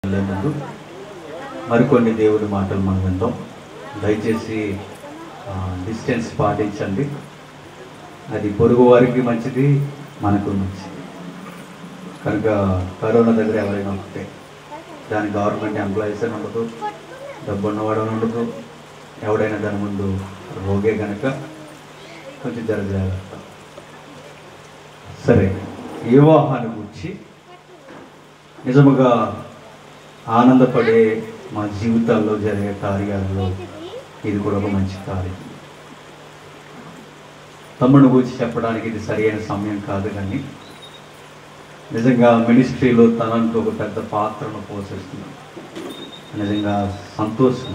వెళ్ళే ముందు మరికొన్ని దేవుడి మాటలు మనం విందాం దయచేసి డిస్టెన్స్ పాటించండి అది పొరుగు వారికి మంచిది మనకు మంచిది కనుక కరోనా దగ్గర ఎవరైనా ఉంటే దాని గవర్నమెంట్ ఎంప్లాయీస్ అని ఉండదు డబ్బు ఉన్నవాడు అని ఉండదు ఎవడైనా దాని ముందు రోగే కనుక కొంచెం జర జాగ్రత్త సరే వివాహాన్ని గురించి నిజముగా ఆనందపడే మా జీవితాల్లో జరిగే కార్యాలలో ఇది కూడా ఒక మంచి కార్యం తమ్ముడు గురించి చెప్పడానికి ఇది సరైన సమయం కాదు కానీ నిజంగా మినిస్ట్రీలో తనంటూ ఒక పెద్ద పాత్రను పోషిస్తున్నాం నిజంగా సంతోషం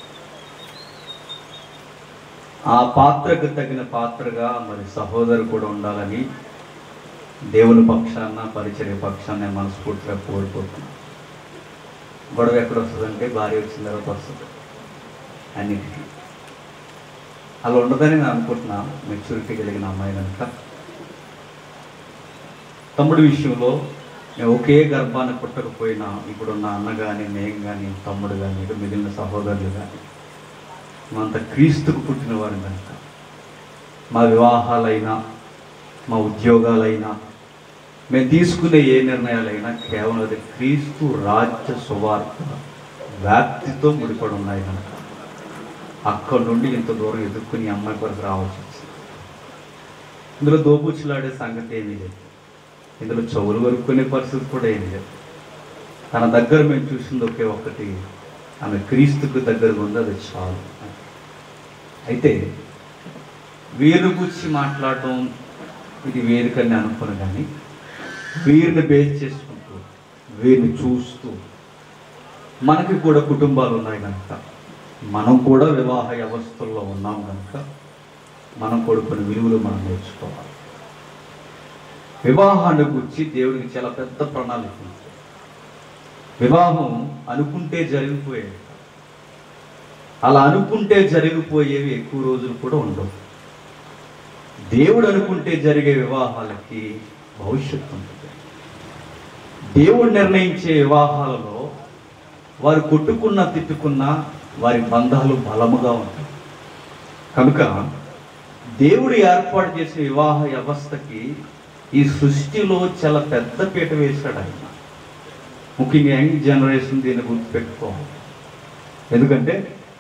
ఆ పాత్రకు తగిన పాత్రగా మరి సహోదరు కూడా ఉండాలని దేవుని పక్షాన పరిచర్య పక్షాన్ని మనస్ఫూర్తిగా కోరుకుంటున్నాను గొడవ ఎక్కడ వస్తుందంటే భార్య వచ్చిన తర్వాత వస్తుంది అన్నిటికీ అలా ఉండదని నేను అనుకుంటున్నా మెచ్యూరిటీ కలిగిన అమ్మాయి కనుక తమ్ముడి విషయంలో నేను ఒకే గర్భాన్ని పుట్టకపోయినా ఇప్పుడున్న అన్న కానీ నేను కానీ తమ్ముడు కానీ ఇక మిగిలిన సహోదరులు కానీ మేమంతా క్రీస్తుకు పుట్టిన వారు కనుక మా వివాహాలైనా మా ఉద్యోగాలైనా మేము తీసుకునే ఏ నిర్ణయాలైనా కేవలం అది క్రీస్తు రాజ్య సువార్త వ్యాప్తితో ముడిపడి ఉన్నాయి కనుక అక్కడి నుండి ఇంత దూరం ఎదుర్కొని ఈ అమ్మాయి కొరకు రావాల్సి వచ్చింది ఇందులో దోబుచ్చులాడే సంగతి ఏమీ లేదు ఇందులో చెవులు వరుక్కునే పరిస్థితి కూడా ఏమీ లేదు తన దగ్గర మేము చూసింది ఒకే ఒక్కటి ఆమె క్రీస్తుకు దగ్గరగా ఉంది అది చాలు అయితే వీరిని గురించి మాట్లాడటం ఇది వేరుకని అనుకోను కానీ వీరిని బేస్ చేసుకుంటూ వీరిని చూస్తూ మనకి కూడా కుటుంబాలు ఉన్నాయి కనుక మనం కూడా వివాహ వ్యవస్థల్లో ఉన్నాం కనుక మనం కూడా కొన్ని విలువలు మనం నేర్చుకోవాలి వివాహాన్ని గురించి దేవుడికి చాలా పెద్ద ప్రణాళిక ఉంది వివాహం అనుకుంటే జరిగిపోయేది అలా అనుకుంటే జరిగిపోయేవి ఎక్కువ రోజులు కూడా ఉండవు దేవుడు అనుకుంటే జరిగే వివాహాలకి భవిష్యత్తు ఉంటుంది దేవుడు నిర్ణయించే వివాహాలలో వారు కొట్టుకున్నా తిట్టుకున్నా వారి బంధాలు బలముగా ఉంటాయి కనుక దేవుడు ఏర్పాటు చేసే వివాహ వ్యవస్థకి ఈ సృష్టిలో చాలా పెద్ద పీట వేశాడు ఆయన ముఖ్యంగా యంగ్ జనరేషన్ దీన్ని గుర్తుపెట్టుకోవాలి ఎందుకంటే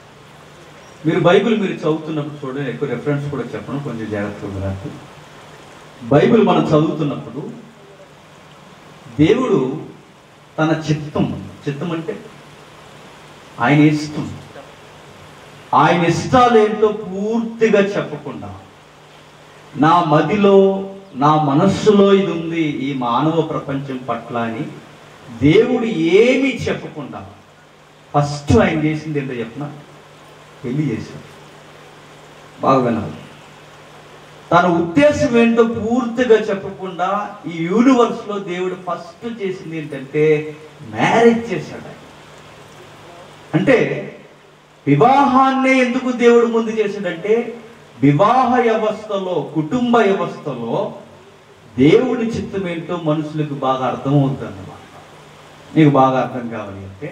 మీరు బైబిల్ మీరు చదువుతున్నప్పుడు చూడండి ఎక్కువ రెఫరెన్స్ కూడా చెప్పను కొంచెం జాగ్రత్తగా నాకు బైబిల్ మనం చదువుతున్నప్పుడు దేవుడు తన చిత్తం చిత్తం అంటే ఆయన ఇష్టం ఆయన ఇష్టాలు ఏంటో పూర్తిగా చెప్పకుండా నా మదిలో నా మనస్సులో ఇది ఉంది ఈ మానవ ప్రపంచం పట్ల అని దేవుడు ఏమీ చెప్పకుండా ఫస్ట్ ఆయన చేసింది ఏంటో చెప్పిన పెళ్లి చేశాడు బాగా వినాలి తన ఉద్దేశం ఏంటో పూర్తిగా చెప్పకుండా ఈ యూనివర్స్ లో దేవుడు ఫస్ట్ చేసింది ఏంటంటే మ్యారేజ్ చేశాడు ఆయన అంటే వివాహాన్నే ఎందుకు దేవుడు ముందు చేశాడంటే వివాహ వ్యవస్థలో కుటుంబ వ్యవస్థలో దేవుడి చిత్తం ఏంటో మనుషులకు బాగా అర్థమవుతుంది అన్నమాట నీకు బాగా అర్థం కావాలి అంటే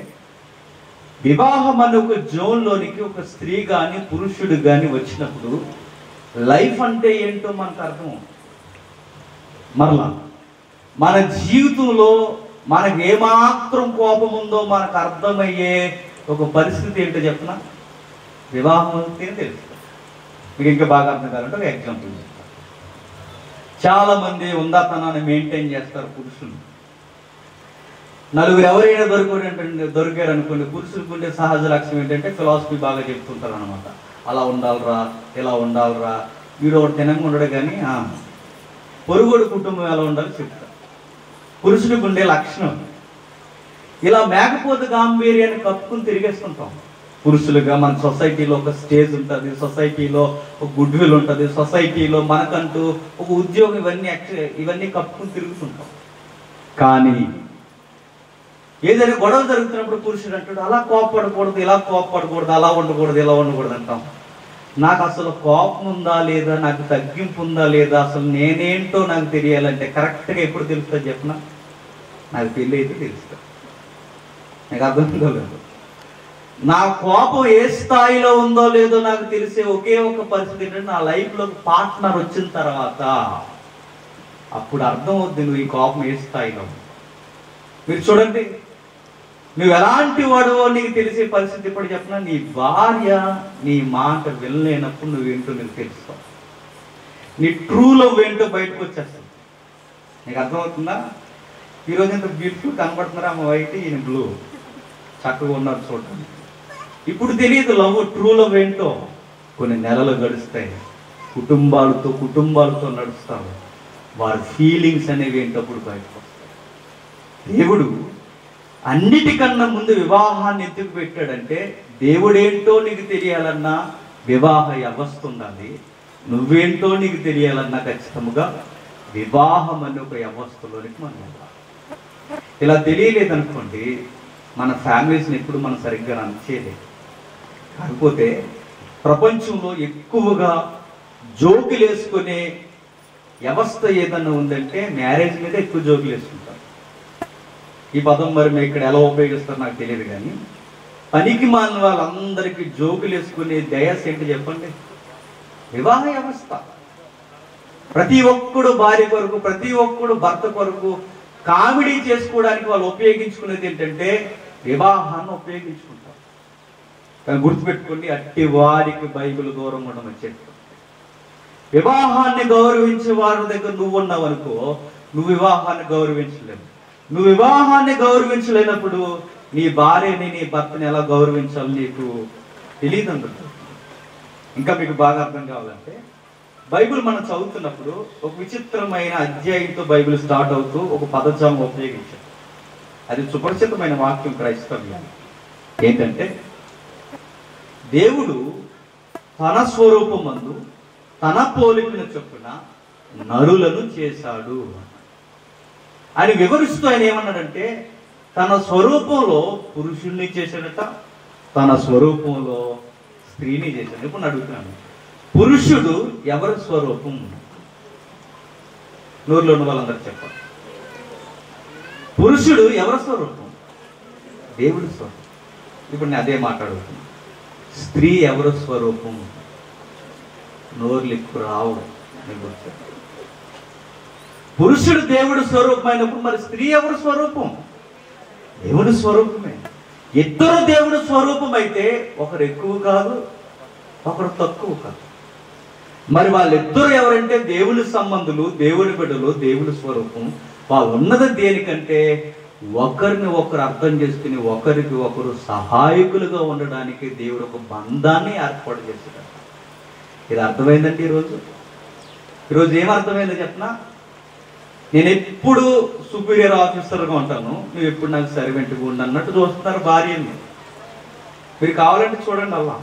వివాహం అనే ఒక జోన్లోనికి ఒక స్త్రీ కానీ పురుషుడు కానీ వచ్చినప్పుడు లైఫ్ అంటే ఏంటో మనకు అర్థం మరలా మన జీవితంలో మనకు ఏమాత్రం కోపం ఉందో మనకు అర్థమయ్యే ఒక పరిస్థితి ఏంటో చెప్పిన వివాహం అవుతే తెలుసు మీకు ఇంకా బాగా అర్థం కావాలంటే ఒక ఎగ్జాంపుల్ చెప్తాను చాలా మంది ఉందాతనాన్ని మెయింటైన్ చేస్తారు పురుషులు నలుగురు ఎవరైనా దొరికారు దొరికారు అనుకోండి పురుషులకు ఉండే సహజ లక్ష్యం ఏంటంటే ఫిలాసఫీ బాగా చెప్తుంటారు అనమాట అలా ఉండాలిరా ఇలా ఉండాలిరా వీడు ఒకటి తినంగా ఉండడు కానీ ఆ, పొరుగుడు కుటుంబం ఎలా ఉండాలో చెప్తారు పురుషుడికి ఉండే లక్షణం ఇలా మేకపోతే గాంభీర్యాన్ని కప్పుకుని తిరిగేస్తుంటాం పురుషులుగా మన సొసైటీలో ఒక స్టేజ్ ఉంటుంది సొసైటీలో ఒక గుడ్ విల్ ఉంటుంది సొసైటీలో మనకంటూ ఒక ఉద్యోగం ఇవన్నీ యాక్చు- ఇవన్నీ కప్పుకుని తిరుగుతుంటాం కానీ ఏదైనా గొడవ జరుగుతున్నప్పుడు పురుషుడు అంటాడు అలా కోపడకూడదు ఇలా కోపడకూడదు అలా ఉండకూడదు ఇలా ఉండకూడదు అంటాం నాకు అసలు కోపం ఉందా లేదా నాకు తగ్గింపు ఉందా లేదా అసలు నేనేంటో నాకు తెలియాలంటే కరెక్ట్గా ఎప్పుడు తెలుస్తుంది చెప్పిన నాకు పెళ్ళి అయితే తెలుస్తుంది నీకు అర్థమైందో లేదు నా కోపం ఏ స్థాయిలో ఉందో లేదో నాకు తెలిసే ఒకే ఒక పరిస్థితి ఏంటంటే నా లైఫ్లో పార్ట్నర్ వచ్చిన తర్వాత అప్పుడు అర్థం అవుద్ది నువ్వు ఈ కోపం ఏ స్థాయిలో ఉంది. మీరు చూడండి నువ్వు ఎలాంటి వాడో నీకు తెలిసే పరిస్థితి ఇప్పుడు చెప్పిన నీ భార్య నీ మాట వెళ్ళలేనప్పుడు నువ్వేంటో నీకు తెలుస్తావు నీ ట్రూ లవ్ ఏంటో బయటకు వచ్చేస్తావు నీకు అర్థమవుతుందా ఈరోజు ఇంత బ్యూటిఫుల్ కనబడుతున్నారా ఆమె వైట్ ఈయన బ్లూ చక్కగా ఉన్నారు చూడండి ఇప్పుడు తెలియదు లవ్ ట్రూ లవ్ ఏంటో కొన్ని నెలలు గడుస్తాయి కుటుంబాలతో కుటుంబాలతో నడుస్తారు వారి ఫీలింగ్స్ అనేవి ఏంటో అప్పుడు బయటకు వస్తాయి దేవుడు అన్నిటికన్నా ముందు వివాహాన్ని ఎందుకు పెట్టాడంటే దేవుడేంటో నీకు తెలియాలన్నా వివాహ వ్యవస్థ ఉండాలి నువ్వేంటో నీకు తెలియాలన్నా ఖచ్చితంగా వివాహం అనే ఒక వ్యవస్థలోనికి మనం వెళ్ళాలి ఇలా తెలియలేదనుకోండి మన ఫ్యామిలీస్ని ఎప్పుడు మనం సరిగ్గా రన్ చేయలేదు కాకపోతే ప్రపంచంలో ఎక్కువగా జోకులు వేసుకునే వ్యవస్థ ఏదన్నా ఉందంటే మ్యారేజ్ మీద ఎక్కువ జోకులు వేసుకుంటారు ఈ పదం మరి మీరు ఇక్కడ ఎలా ఉపయోగిస్తారో నాకు తెలియదు కానీ పనికి మాలిన వాళ్ళందరికీ జోకులు వేసుకునే దయస్ ఏంటి చెప్పండి వివాహ వ్యవస్థ ప్రతి ఒక్కడు భార్య కొరకు ప్రతి ఒక్కడు భర్త కొరకు కామెడీ చేసుకోవడానికి వాళ్ళు ఉపయోగించుకునేది ఏంటంటే వివాహాన్ని ఉపయోగించుకుంటారు కానీ గుర్తుపెట్టుకోండి అట్టి వారికి బైబిల్ దూరం ఉండమని చెప్పు వివాహాన్ని గౌరవించే వారి దగ్గర నువ్వు ఉన్నావు అనుకో నువ్వు వివాహాన్ని గౌరవించలేవు నువ్వు వివాహాన్ని గౌరవించలేనప్పుడు నీ భార్యని నీ భర్తని ఎలా గౌరవించాలి నీకు తెలియదు అంటుంది ఇంకా మీకు బాగా అర్థం కావాలంటే బైబిల్ మనం చదువుతున్నప్పుడు ఒక విచిత్రమైన అధ్యాయంతో బైబిల్ స్టార్ట్ అవుతూ ఒక పదజాలం ఉపయోగించారు అది సుపరిచితమైన వాక్యం క్రైస్తవ్యాన్ని ఏంటంటే దేవుడు తన స్వరూపమందు తన పోలికను చొప్పున నరులను చేశాడు అని వివరిస్తూ ఆయన ఏమన్నాడంటే తన స్వరూపంలో పురుషుణ్ణి చేశాడట తన స్వరూపంలో స్త్రీని చేశాడు ఇప్పుడు నేను అడుగుతున్నాను పురుషుడు ఎవరి స్వరూపం నూరులో ఉన్న వాళ్ళందరూ చెప్పాలి పురుషుడు ఎవరి స్వరూపం దేవుడి స్వరూపం ఇప్పుడు నేను అదే మాట్లాడుతున్నాను స్త్రీ ఎవరి స్వరూపం నోర్లు ఎక్కువ రావు నీకు గుర్తు. పురుషుడు దేవుడి స్వరూపం అయినప్పుడు మరి స్త్రీ ఎవరి స్వరూపం దేవుడి స్వరూపమే ఇద్దరు దేవుడి స్వరూపం అయితే ఒకరు ఎక్కువ కాదు ఒకరు తక్కువ కాదు మరి వాళ్ళిద్దరు ఎవరంటే దేవుని సంబంధులు దేవుని బిడ్డలు దేవుని స్వరూపం వాళ్ళు ఉన్నది దేనికంటే ఒకరిని ఒకరు అర్థం చేసుకుని ఒకరికి ఒకరు సహాయకులుగా ఉండడానికి దేవుడు ఒక బంధాన్ని ఏర్పాటు చేశాడు ఇది అర్థమైందండి ఈరోజు ఈరోజు ఏం అర్థమైందో చెప్పనా నేను ఎప్పుడు సుపీరియర్ ఆఫీసర్గా ఉంటాను నువ్వు ఎప్పుడు నాకు సర్వెంట్గా ఉండి అన్నట్టు చూస్తున్నారు భార్యని మీరు కావాలంటే చూడండి అలా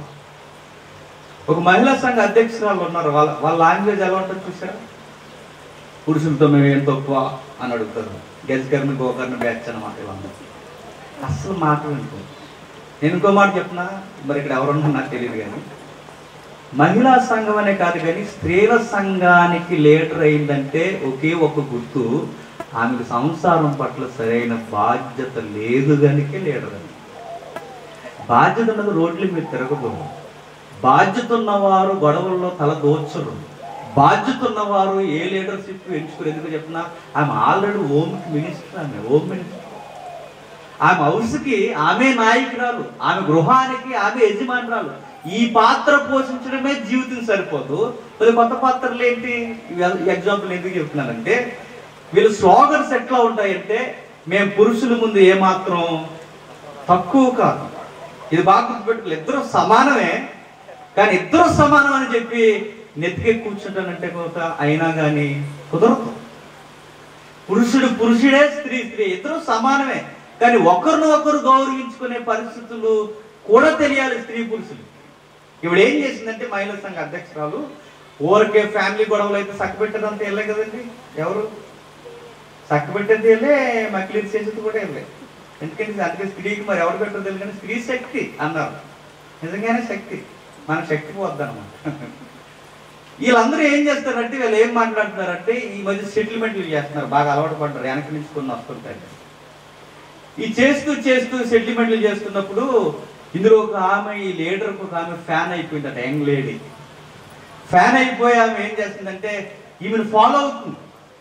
ఒక మహిళా సంఘ అధ్యక్షురాలు ఉన్నారు వాళ్ళ వాళ్ళ లాంగ్వేజ్ ఎలా ఉంటుంది చూసారా పురుషులతో మేము ఏం తక్కువ అని అడుగుతారు గెజకర్ని గోకర్ని బ్యాచ్ అన్నమాట వీళ్ళందరూ అస్సలు మాట వింటూ నేను ఇంకో మాట చెప్పినా మరి ఇక్కడ ఎవరున్నా నాకు తెలియదు కానీ మహిళా సంఘం అనే కాదు కానీ స్త్రీల సంఘానికి లీడర్ అయిందంటే ఒకే ఒక గుర్తు ఆమెకు సంసారం పట్ల సరైన బాధ్యత లేదు కనుకే లీడర్ అని బాధ్యత ఉన్నది రోడ్ల మీద తిరగకూడదు బాధ్యత ఉన్నవారు గొడవల్లో తల దోచరు బాధ్యత ఉన్నవారు ఏ లీడర్షిప్ ఎంచుకుని ఎందుకు చెప్పినా ఆమె ఆల్రెడీ హోమ్ మినిస్టర్ ఆమె హోమ్ మినిస్టర్ ఆమె హౌస్కి ఆమె నాయకురాలు ఆమె గృహానికి ఆమె యజమానురాలు ఈ పాత్ర పోషించడమే జీవితం సరిపోదు మరి కొత్త పాత్రలు ఏంటి ఎగ్జాంపుల్ ఎందుకు చెప్తున్నానంటే వీళ్ళు స్లోగన్స్ ఎట్లా ఉంటాయంటే మేము పురుషుల ముందు ఏమాత్రం తక్కువ కాదు ఇది బాగా గుర్తుపెట్టుకోవాలి ఇద్దరు సమానమే కానీ ఇద్దరు సమానం అని చెప్పి నెత్తికే కూర్చుంటానంటే కొంత అయినా కానీ కుదరదు పురుషుడు పురుషుడే స్త్రీ స్త్రీ ఇద్దరు సమానమే కానీ ఒకరిని ఒకరు గౌరవించుకునే పరిస్థితులు కూడా తెలియాలి స్త్రీ పురుషులు ఇప్పుడు ఏం చేసిందంటే మహిళా సంఘ అధ్యక్షురాలు ఊరికే ఫ్యామిలీ గొడవలు అయితే సక్కబెట్టదంతా వెళ్ళే కదండి ఎవరు సక్కబెట్టేది వెళ్ళే మక్లీర్ చేసేది కూడా వెళ్ళే ఎందుకంటే అందుకే స్త్రీకి మరి ఎవరు పెట్టదు తెలియదు కానీ స్త్రీ శక్తి అన్నారు నిజంగానే శక్తి మన శక్తి పోద్దన్నమాట వీళ్ళందరూ ఏం చేస్తారంటే వీళ్ళు ఏం మాట్లాడుతున్నారంటే ఈ మధ్య సెటిల్మెంట్లు చేస్తున్నారు బాగా అలవాటు పడ్డారు వెనక నుంచి కొన్ని వస్తుంటాయి ఈ చేస్తూ చేస్తూ సెటిల్మెంట్లు చేస్తున్నప్పుడు ఇందులో ఒక ఆమె ఈ లీడర్ ఒక ఆమె ఫ్యాన్ అయిపోయిందట యంగ్ లేడీ ఫ్యాన్ అయిపోయి ఆమె ఏం చేస్తుందంటే ఈమెను ఫాలో అవుతుంది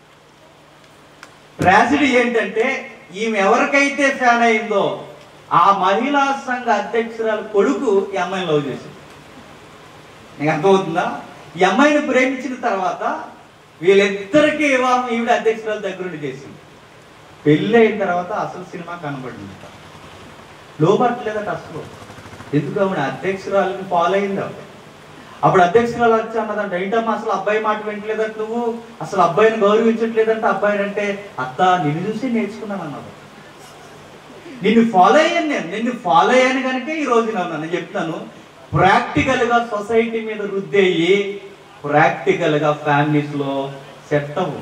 ట్రాజిడీ ఏంటంటే ఈమె ఎవరికైతే ఫ్యాన్ అయిందో ఆ మహిళా సంఘ అధ్యక్షురాలు కొడుకు ఈ అమ్మాయిని లవ్ చేసింది నీకు అర్థమవుతుందా ఈ అమ్మాయిని ప్రేమించిన తర్వాత వీళ్ళిద్దరికీ వివాహం ఈవిడ అధ్యక్షురాలు దగ్గరుండి చేసింది పెళ్ళి అయిన తర్వాత అసలు సినిమా కనబడింది లోపట్లేదట అసలు ఎందుకు ఆవిడ అధ్యక్షురాలని ఫాలో అయింది ఆవిడ అప్పుడు అధ్యక్షురాలు వచ్చి అన్నదంట ఏంటమ్మా అసలు అబ్బాయి మాట వింటలేదంట నువ్వు అసలు అబ్బాయిని గౌరవించట్లేదంట అబ్బాయిని అంటే అత్త నిన్ను చూసి నేర్చుకున్నాను అన్నది నిన్ను ఫాలో అయ్యాను నేను నిన్ను ఫాలో అయ్యాను కనుక ఈ రోజు నేను నేను చెప్తాను ప్రాక్టికల్ గా సొసైటీ మీద రుద్దేయి ప్రాక్టికల్ గా ఫ్యామిలీస్ లో సెట్ అవ్వు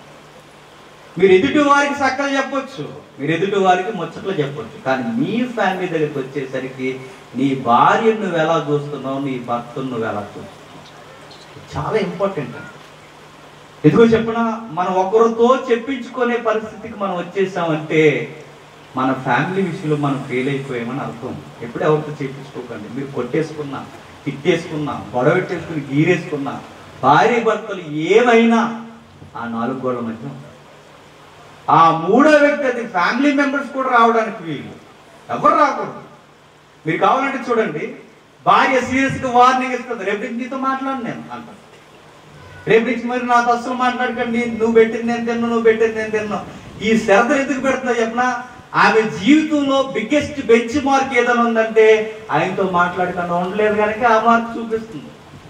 మీరు ఎదుటి వారికి సక్కలు చెప్పొచ్చు మీరు ఎదుటి వారికి ముచ్చట్లు చెప్పొచ్చు కానీ మీ ఫ్యామిలీ దగ్గరికి వచ్చేసరికి నీ భార్యను నువ్వు ఎలా చూస్తున్నావు నీ భర్తను నువ్వు ఎలా చూస్తున్నావు చాలా ఇంపార్టెంట్ అండి ఎందుకో చెప్పిన మనం ఒకరితో చెప్పించుకునే పరిస్థితికి మనం వచ్చేసామంటే మన ఫ్యామిలీ విషయంలో మనం ఫెయిల్ అయిపోయామని అర్థం ఎప్పుడు ఎవరితో చెప్పించుకోకండి మీరు కొట్టేసుకున్నా తిట్టేసుకున్నా గొడవ పెట్టేసుకుని గీరేసుకున్నా భార్య భర్తలు ఏమైనా ఆ నాలుగు గోడల మధ్య ఉంటాయి. ఆ మూడో వ్యక్తి అది ఫ్యామిలీ మెంబర్స్ కూడా రావడానికి వీలు ఎవరు రాకూడదు మీరు కావాలంటే చూడండి భార్య సీరియస్ గా వార్నింగ్ ఇస్తుంది రేపు నుంచి నీతో మాట్లాడు నేను అంటాను రేపు నుంచి మరి నాతో అస్సలు మాట్లాడకండి నువ్వు పెట్టింది నేను తిన్నా నువ్వు పెట్టింది నేను తిన్నా ఈ శ్రద్ధ ఎందుకు పెడుతుందో చెప్పనా ఆమె జీవితంలో బిగ్గెస్ట్ బెంచ్ మార్క్ ఏదైనా ఉందంటే ఆయనతో మాట్లాడకుండా ఉండలేదు కనుక ఆ మార్క్ చూపిస్తుంది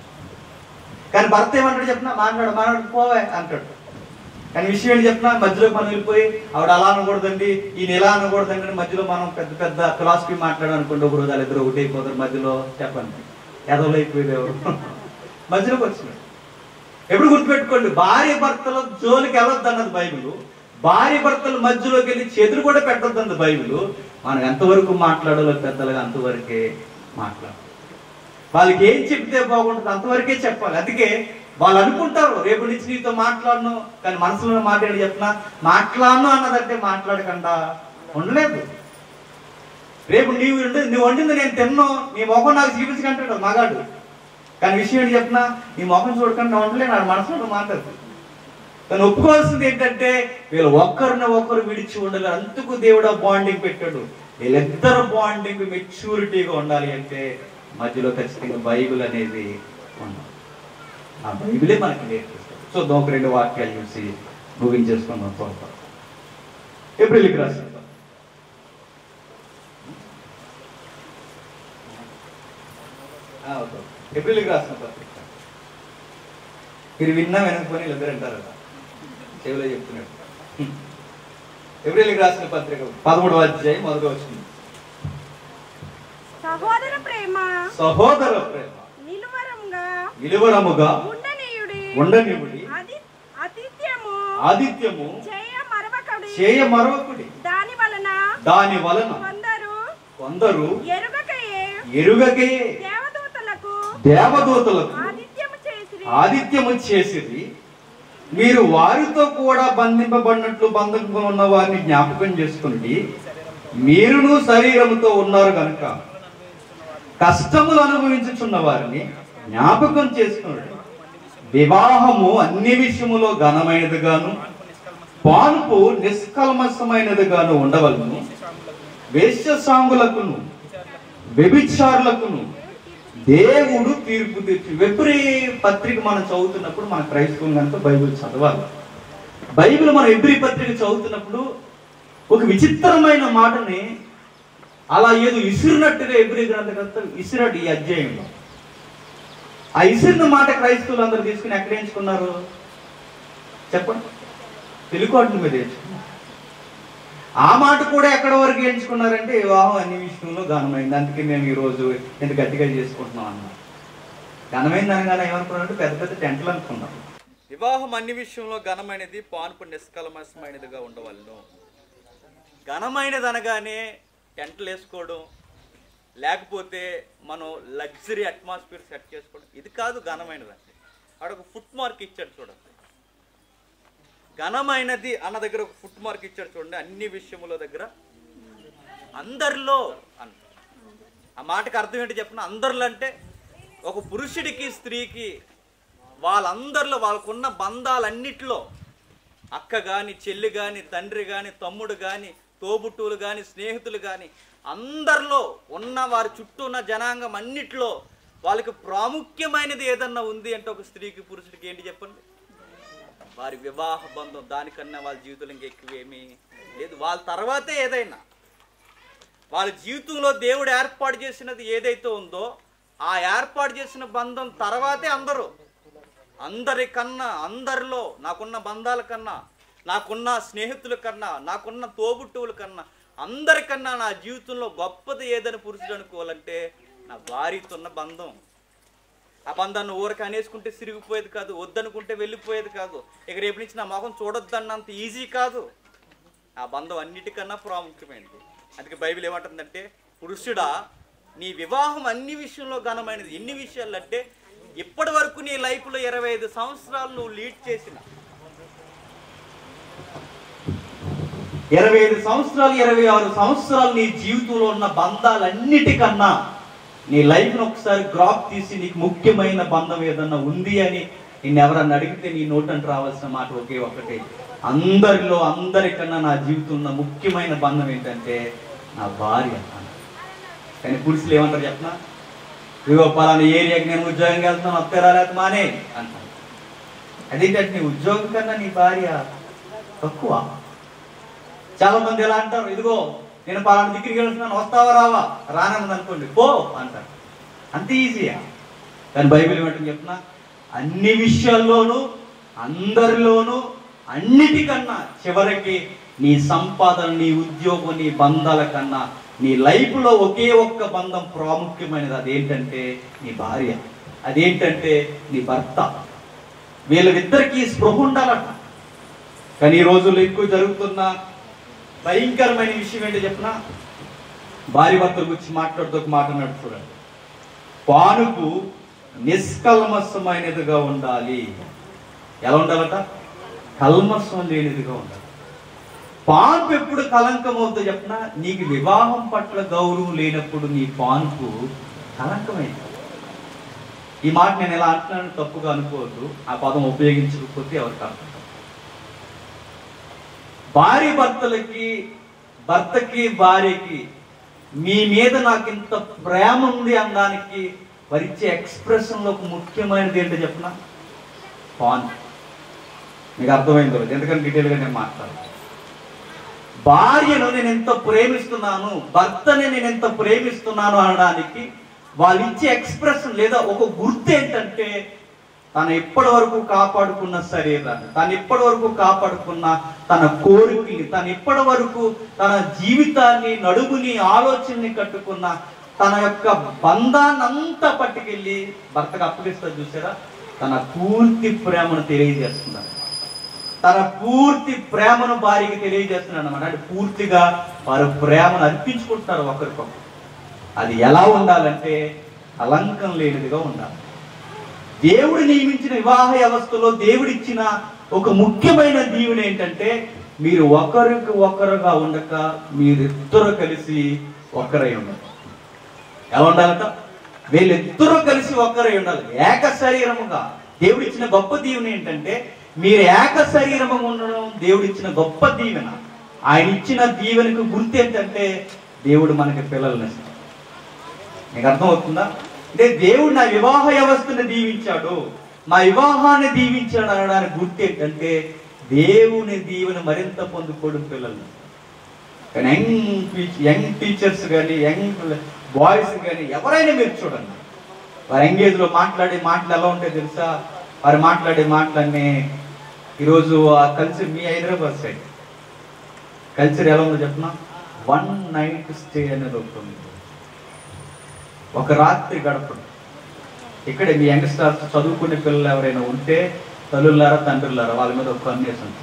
కానీ భర్త ఏమంటాడు చెప్పినా మాట్లాడు మాట్లాడు పోవే అంటాడు కానీ విషయం ఏంటి చెప్పినా మధ్యలో మనం వెళ్ళిపోయి ఆవిడ అలా అనకూడదండి ఈయన ఇలా అనకూడదండి అని మధ్యలో మనం పెద్ద పెద్ద ఫిలాసఫీ మాట్లాడాం అనుకోండి ఒక రోజు ఇద్దరు ఒకటి అయిపోతారు మధ్యలో చెప్పండి ఎదవలు అయిపోయేది ఎవరు మధ్యలోకి వచ్చినాడు ఎప్పుడు గుర్తుపెట్టుకోండి భార్య భర్తల జోలికి వెళ్ళొద్దు అన్నది బైబిల్ భార్య భర్తల మధ్యలోకి వెళ్ళి చేతులు కూడా పెట్టొద్దు అన్నది బైబిల్ మనం ఎంతవరకు మాట్లాడాలో పెద్దలుగా అంతవరకే మాట్లాడాలి వాళ్ళకి ఏం చెప్తే బాగుంటుంది అంతవరకే చెప్పాలి అందుకే వాళ్ళు అనుకుంటారు రేపు నుంచి నీతో మాట్లాడను కానీ మనసులో మాట్లాడి చెప్పినా మాట్లాడను అన్నదంటే మాట్లాడకుండా ఉండలేదు రేపు నీవు ఉండి- నువ్వు వండింది నేను తిన్నాను నీ మొఖం నాకు చూపించకంటాడు మగాడు కానీ విషయం ఏంటి చెప్పినా నీ మొఖం చూడకుండా ఉండలే నా మనసులో మాట్లాడు కానీ ఒప్పుకోవాల్సింది ఏంటంటే వీళ్ళు ఒక్కరిని ఒక్కరు విడిచి ఉండలేరు అందుకు దేవుడు బాండింగ్ పెట్టాడు వీళ్ళిద్దరు బాండింగ్ మెచ్యూరిటీగా ఉండాలి అంటే మధ్యలో ఖచ్చితంగా బైబిల్ అనేది ఉండాలి ఆ బైబిలే మనకి నేర్పిస్తుంది సో ఒక రెండు వాక్యాలు చూసి ముగించేసుకుందాం త్వరగా ఏప్రిల్కి రాసిన ఏప్రిల్కి రాసిన పత్రిక మీరు విన్నా వెనకపోయి వీళ్ళిద్దరు అంటారు చెవిలో చెప్తున్నాడు ఏప్రిల్కి రాసిన పత్రిక పదమూడవ అధ్యాయం మొదటి వచ్చింది సహోదర ప్రేమ సహోదర ప్రేమ నిలువరంగా విలువరముగా ఉండనీయుడి ఉండనివుడి అది అతిథ్యము ఆదిత్యము చేయ మరవకడి చేయ మరొకటి దాని వలన దాని వలన కొందరు కొందరు ఎరుగకయే ఎరుగకే దేవదూతలకు దేవదూతలకు ఆతిథ్యము చేసిరి ఆదిత్యము చేసిరి మీరు వారితో కూడా బంధింపబడినట్లు బంధకం ఉన్న వారిని జ్ఞాపకం చేసుకుని మీరును శరీరముతో ఉన్నారు కనుక కష్టములు అనుభవించుచున్న వారిని జ్ఞాపకం చేసుకున్నాడు వివాహము అన్ని విషయములో ఘనమైనదిగాను పాన్పు నిష్కల్మషమైనదిగాను ఉండవలను వేశ్యసాంగులకును వ్యభిచారులకును దేవుడు తీర్పు తీర్చి వెబ్రి పత్రిక మనం చదువుతున్నప్పుడు మన క్రైస్తవం కనుక బైబిల్ చదవాలి బైబిల్ మనం ఎబ్రి పత్రిక చదువుతున్నప్పుడు ఒక విచిత్రమైన మాటని అలా ఏదో ఇసిరినట్టుగా ఎబ్రి గ్రంథకర్త ఇసిరాడు ఈ అధ్యాయంలో ఆ ఇసిరిన మాట క్రైస్తవులు అందరూ తీసుకుని ఎక్కడ ఎంచుకున్నారు చెప్పండి తెలుగు మీద ఎంచుకున్నారు ఆ మాట కూడా ఎక్కడ వరకు ఎంచుకున్నారంటే వివాహం అన్ని విషయంలో ఘనమైంది అందుకే మేము ఈ రోజు ఎంత గట్టిగా చేసుకుంటున్నాం అన్న ఘనమైంది అనగానే ఏమనుకున్నారంటే పెద్ద పెద్ద టెంట్లు అనుకున్నాం వివాహం అన్ని విషయంలో ఘనమైనది పాన్పు నిష్కలమసమైనదిగా ఉండవలను ఘనమైనది అనగానే టెంట్లు వేసుకోవడం లేకపోతే మనం లగ్జరీ అట్మాస్ఫియర్ సెట్ చేసుకోవడం ఇది కాదు ఘనమైనది అంటే అక్కడ ఒక ఫుట్ మార్క్ ఇచ్చాడు చూడండి ఘనమైనది అన్న దగ్గర ఒక ఫుట్ మార్క్ ఇచ్చాడు చూడండి అన్ని విషయముల దగ్గర అందరిలో అన్న ఆ మాటకి అర్థం ఏంటి చెప్పిన అందరిలో అంటే ఒక పురుషుడికి స్త్రీకి వాళ్ళందరిలో వాళ్ళకున్న బంధాలన్నిటిలో అక్క కానీ చెల్లి కానీ తండ్రి కానీ తమ్ముడు కానీ తోబుట్టువులు కానీ స్నేహితులు కానీ అందరిలో ఉన్న వారి చుట్టూ ఉన్న జనాంగం అన్నిటిలో వాళ్ళకి ప్రాముఖ్యమైనది ఏదన్నా ఉంది అంటే ఒక స్త్రీకి పురుషుడికి ఏంటి చెప్పండి వారి వివాహ బంధం దానికన్నా వాళ్ళ జీవితంలో ఇంకా ఎక్కువేమీ లేదు వాళ్ళ తర్వాతే ఏదైనా వాళ్ళ జీవితంలో దేవుడు ఏర్పాటు చేసినది ఏదైతే ఉందో ఆ ఏర్పాటు చేసిన బంధం తర్వాతే అందరూ అందరికన్నా అందరిలో నాకున్న బంధాల కన్నా నాకున్న స్నేహితుల కన్నా నాకున్న తోబుట్టువుల కన్నా అందరికన్నా నా జీవితంలో గొప్పది ఏదని పురుషుడు అనుకోవాలంటే నా భార్యతో ఉన్న బంధం ఆ బంధాన్ని ఊరక అనేసుకుంటే సిరిగిపోయేది కాదు వద్దనుకుంటే వెళ్ళిపోయేది కాదు ఇక రేపు నుంచి నా మొహం చూడొద్దన్నంత ఈజీ కాదు ఆ బంధం అన్నిటికన్నా ప్రాముఖ్యమైనది అందుకే బైబిల్ ఏమంటుందంటే పురుషుడా నీ వివాహం అన్ని విషయంలో ఘనమైనది ఎన్ని విషయాలు అంటే ఇప్పటి వరకు నీ లైఫ్లో ఇరవై ఐదు సంవత్సరాలు నువ్వు లీడ్ చేసిన ఇరవై ఐదు సంవత్సరాలు ఇరవై ఆరు సంవత్సరాలు నీ జీవితంలో ఉన్న బంధాలన్నిటికన్నా నీ లైఫ్ను ఒకసారి గ్రాప్ తీసి నీకు ముఖ్యమైన బంధం ఏదన్నా ఉంది అని నిన్ను ఎవరన్నా అడిగితే నీ నోటంటే రావాల్సిన మాట ఒకే ఒకటే అందరిలో అందరికన్నా నా జీవితంలో ముఖ్యమైన బంధం ఏంటంటే నా భార్య అన్నాను కానీ పురుషులు ఏమంటారు చెప్పనా ఇదిగో పలానా ఏరియాకి నేను ఉద్యోగం వెళ్తున్నాను వస్తే రాలేదు మానే అంటాను అదేంటంటే నీ ఉద్యోగం కన్నా నీ భార్య తక్కువ చాలా మంది ఎలా అంటారు ఇదిగో నేను పలానా దగ్గరికి వెళ్తున్నాను వస్తావా రావా రానన్నది అనుకోండి పో అంటారు అంత ఈజీయా కానీ బైబిల్ ఏమంటుంది చెప్తున్నా అన్ని విషయాల్లోనూ అందరిలోనూ అన్నిటికన్నా చివరికి నీ సంపాదన నీ ఉద్యోగం నీ బంధాల కన్నా నీ లైఫ్లో ఒకే ఒక్క బంధం ప్రాముఖ్యమైనది అదేంటంటే నీ భార్య అదేంటంటే నీ భర్త వీళ్ళిద్దరికీ స్పృహ ఉండాలట కానీ ఈ రోజుల్లో ఎక్కువ జరుగుతున్న భయంకరమైన విషయం ఏంటో చెప్పిన భార్య భర్తల గురించి మాట్లాడుతూ ఒక మాట అన్నాడు చూడండి పానుపు నిష్కల్మసమైనదిగా ఉండాలి ఎలా ఉండాలట కల్మసం లేనిదిగా ఉండాలి పాన్పు ఎప్పుడు కలంకం అవుతుందో చెప్పిన నీకు వివాహం పట్ల గౌరవం లేనప్పుడు నీ పాన్పు కలంకమైంది ఈ మాట నేను ఎలా అంటున్నాను తప్పుగా అనుకోవద్దు ఆ పదం ఉపయోగించకపోతే ఎవరికి అర్థం కాదు. భార్య భర్తలకి భర్తకి భార్యకి మీ మీద నాకు ఇంత ప్రేమ ఉంది అనడానికి వరిచ్చే ఎక్స్ప్రెషన్లో ఒక ముఖ్యమైనది ఏంటో చెప్పిన పాన్ మీకు అర్థమైందో లేదో? ఎందుకంటే డీటెయిల్గా నేను మాట్లాడతాను భార్యను నేను ఎంత ప్రేమిస్తున్నాను భర్తని నేను ఎంత ప్రేమిస్తున్నాను అనడానికి వాళ్ళు ఇచ్చే ఎక్స్ప్రెషన్ లేదా ఒక గుర్తు ఏంటంటే తను ఇప్పటి వరకు కాపాడుకున్న శరీరాన్ని తను ఇప్పటి వరకు కాపాడుకున్న తన కోరికని తను ఇప్పటి వరకు తన జీవితాన్ని నడుముని ఆలోచనని కట్టుకున్న తన యొక్క బంధాన్నంతా పట్టుకెళ్ళి భర్తకు అప్పగిస్తా చూసారా తన పూర్తి ప్రేమను తెలియజేస్తున్నారు తన పూర్తి ప్రేమను భార్యకి తెలియజేస్తున్నాడు అనమాట అంటే పూర్తిగా వారు ప్రేమను అర్పించుకుంటున్నారు ఒకరికొకరు అది ఎలా ఉండాలంటే అలంకం లేనిదిగా ఉండాలి దేవుడు నియమించిన వివాహ వ్యవస్థలో దేవుడిచ్చిన ఒక ముఖ్యమైన దీవెన ఏంటంటే మీరు ఒకరికి ఒకరుగా ఉండక మీరిద్దరు కలిసి ఒకరై ఉండాలి ఎలా ఉండాలట వీళ్ళిద్దరూ కలిసి ఒక్కరై ఉండాలి ఏక శరీరముగా దేవుడిచ్చిన గొప్ప దీవెన ఏంటంటే మీరు ఏక శరీరము ఉండడం దేవుడిచ్చిన గొప్ప దీవెన ఆయన ఇచ్చిన దీవెనకు గుర్తు ఏంటంటే దేవుడు మనకి పిల్లల్ని ఇస్తాడు నీకు అర్థమవుతుందా అంటే దేవుడు నా వివాహ వ్యవస్థను దీవించాడు నా వివాహాన్ని దీవించాడు అనడానికి గుర్తు ఏంటంటే దేవుని దీవెన మరింత పొందుకోవడం పిల్లల్ని కానీ యంగ్ యంగ్ టీచర్స్ కానీ యంగ్ బాయ్స్ కానీ ఎవరైనా మీరు చూడండి వారి ఎంగేజ్లో మాట్లాడే మాటలు ఎలా ఉంటాయి తెలుసా వారు మాట్లాడే మాటలన్నీ ఈరోజు ఆ కల్చర్ మీ హైదరాబాద్ సైడ్ కల్చర్ ఎలా ఉందో చెప్పిన వన్ నైట్ స్టే అనేది ఒకటి ఉంది ఒక రాత్రి గడపడం ఇక్కడ మీ యంగ్స్టర్స్ చదువుకునే పిల్లలు ఎవరైనా ఉంటే తల్లులారా తండ్రులారా వాళ్ళ మీద ఒక కన్నేసి ఉంటుంది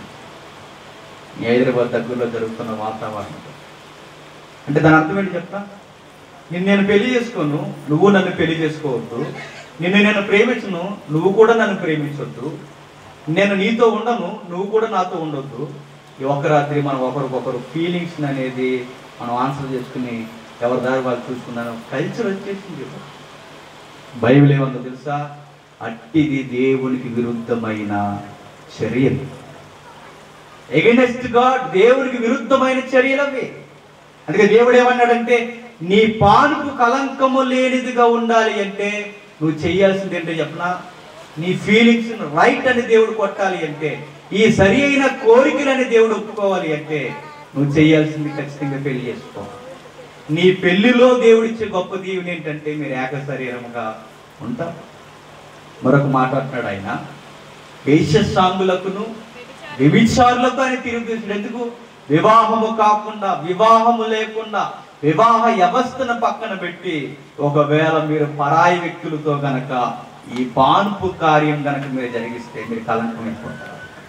మీ హైదరాబాద్ దగ్గరలో జరుగుతున్న వాతావరణం అంటే దాని అర్థం ఏంటి చెప్తా నిన్ను నేను పెళ్లి చేసుకోను నువ్వు నన్ను పెళ్లి చేసుకోవద్దు నిన్ను నేను ప్రేమించను నువ్వు కూడా నన్ను ప్రేమించొద్దు నేను నీతో ఉండను నువ్వు కూడా నాతో ఉండొద్దు ఈ ఒక్క రాత్రి మనం ఒకరికొకరు ఫీలింగ్స్ అనేది మనం ఆన్సర్ చేసుకుని ఎవరి దారి వాళ్ళు చూసుకున్నాను కల్చర్ వచ్చేసింది బైబిల్ ఏమందో తెలుసా అట్టిది దేవునికి విరుద్ధమైన చర్యలు ఎగెనెస్ట్ గాడ్ దేవునికి విరుద్ధమైన చర్యలు అవి అందుకే దేవుడు ఏమన్నాడంటే నీ పానుపు కలంకము లేనిదిగా ఉండాలి అంటే నువ్వు చేయాల్సింది ఏంటో చెప్పనా నీ ఫీలింగ్స్ రైట్ అని దేవుడు కొట్టాలి అంటే ఈ సరి అయిన కోరికలని దేవుడు ఒప్పుకోవాలి అంటే నువ్వు చేయాల్సింది ఖచ్చితంగా పెళ్లి చేసుకో నీ పెళ్లిలో దేవుడిచ్చే గొప్ప దీవుని ఏంటంటే మీరు ఏక శరీరముగా ఉంటారు మరొక మాట్లాడుతున్నాడు ఆయన వేషసాంగులకును వ్యభిచారులకు అని తిరుగుతుంది ఎందుకు వివాహము కాకుండా వివాహము లేకుండా వివాహ వ్యవస్థను పక్కన పెట్టి ఒకవేళ మీరు పరాయి వ్యక్తులతో గనక ఈ పాన్పు కార్యం గనక మీరు జరిగిస్తే మీరు కలంకం అయిపోతారు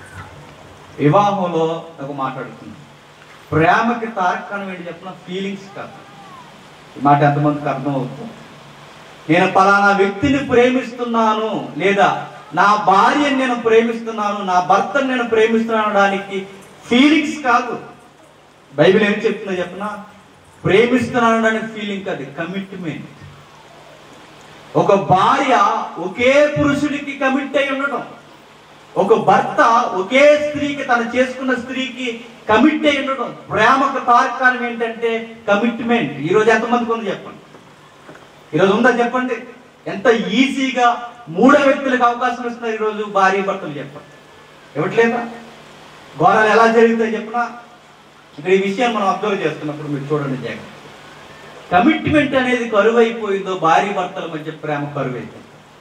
వివాహంలో ఒక మాట్లాడుతుంది ప్రేమకి తార్కాణం ఏంటి చెప్పిన ఫీలింగ్స్ కాదు ఈ మాట ఎంతమందికి అర్థం అవుతుంది నేను పలానా వ్యక్తిని ప్రేమిస్తున్నాను లేదా నా భార్యని నేను ప్రేమిస్తున్నాను నా భర్తను నేను ప్రేమిస్తున్నాను అనడానికి ఫీలింగ్స్ కాదు బైబిల్ ఏం చెప్తుందో చెప్పనా ప్రేమిస్తున్నాను అనడానికి ఫీలింగ్ కాదు కమిట్మెంట్ ఒక భార్య ఒకే పురుషుడికి కమిట్ అయి ఉండటం ఒక భర్త ఒకే స్త్రీకి తను చేసుకున్న స్త్రీకి కమిట్ అయి ఉండటం ప్రేమకు తార్కాణం ఏంటంటే కమిట్మెంట్ ఈ రోజు ఎంతమందికి ఉంది చెప్పండి ఈరోజు ఉందా చెప్పండి ఎంత ఈజీగా మూడో వ్యక్తులకు అవకాశం ఇస్తున్నారు ఈరోజు భార్య భర్తలు చెప్పండి ఇవ్వట్లేదా ఘోరాలు ఎలా జరుగుతాయి చెప్పినా ఇక్కడ ఈ విషయాన్ని మనం అబ్జర్వ్ చేస్తున్నప్పుడు మీరు చూడండి జాగ్రత్త కమిట్మెంట్ అనేది కరువైపోయిందో భార్య భర్తల మధ్య ప్రేమ కరువైపోయింది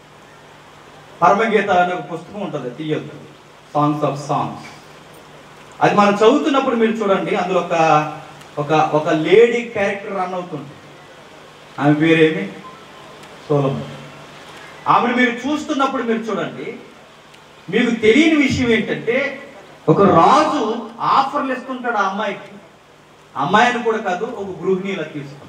పరమగీతాలు అనే ఒక పుస్తకం ఉంటుంది తీయొద్దు సాంగ్స్ ఆఫ్ సాంగ్స్ అది మనం చదువుతున్నప్పుడు మీరు చూడండి అందులో ఒక ఒక ఒక లేడీ క్యారెక్టర్ రన్ అవుతుంది ఆమె పేరేమి సోలము ఆమెను మీరు చూస్తున్నప్పుడు మీరు చూడండి మీకు తెలియని విషయం ఏంటంటే ఒక రాజు ఆఫర్లు ఇస్తుంటాడు ఆ అమ్మాయికి అమ్మాయిని కూడా కాదు ఒక గృహిణిలా తీసుకుంటాడు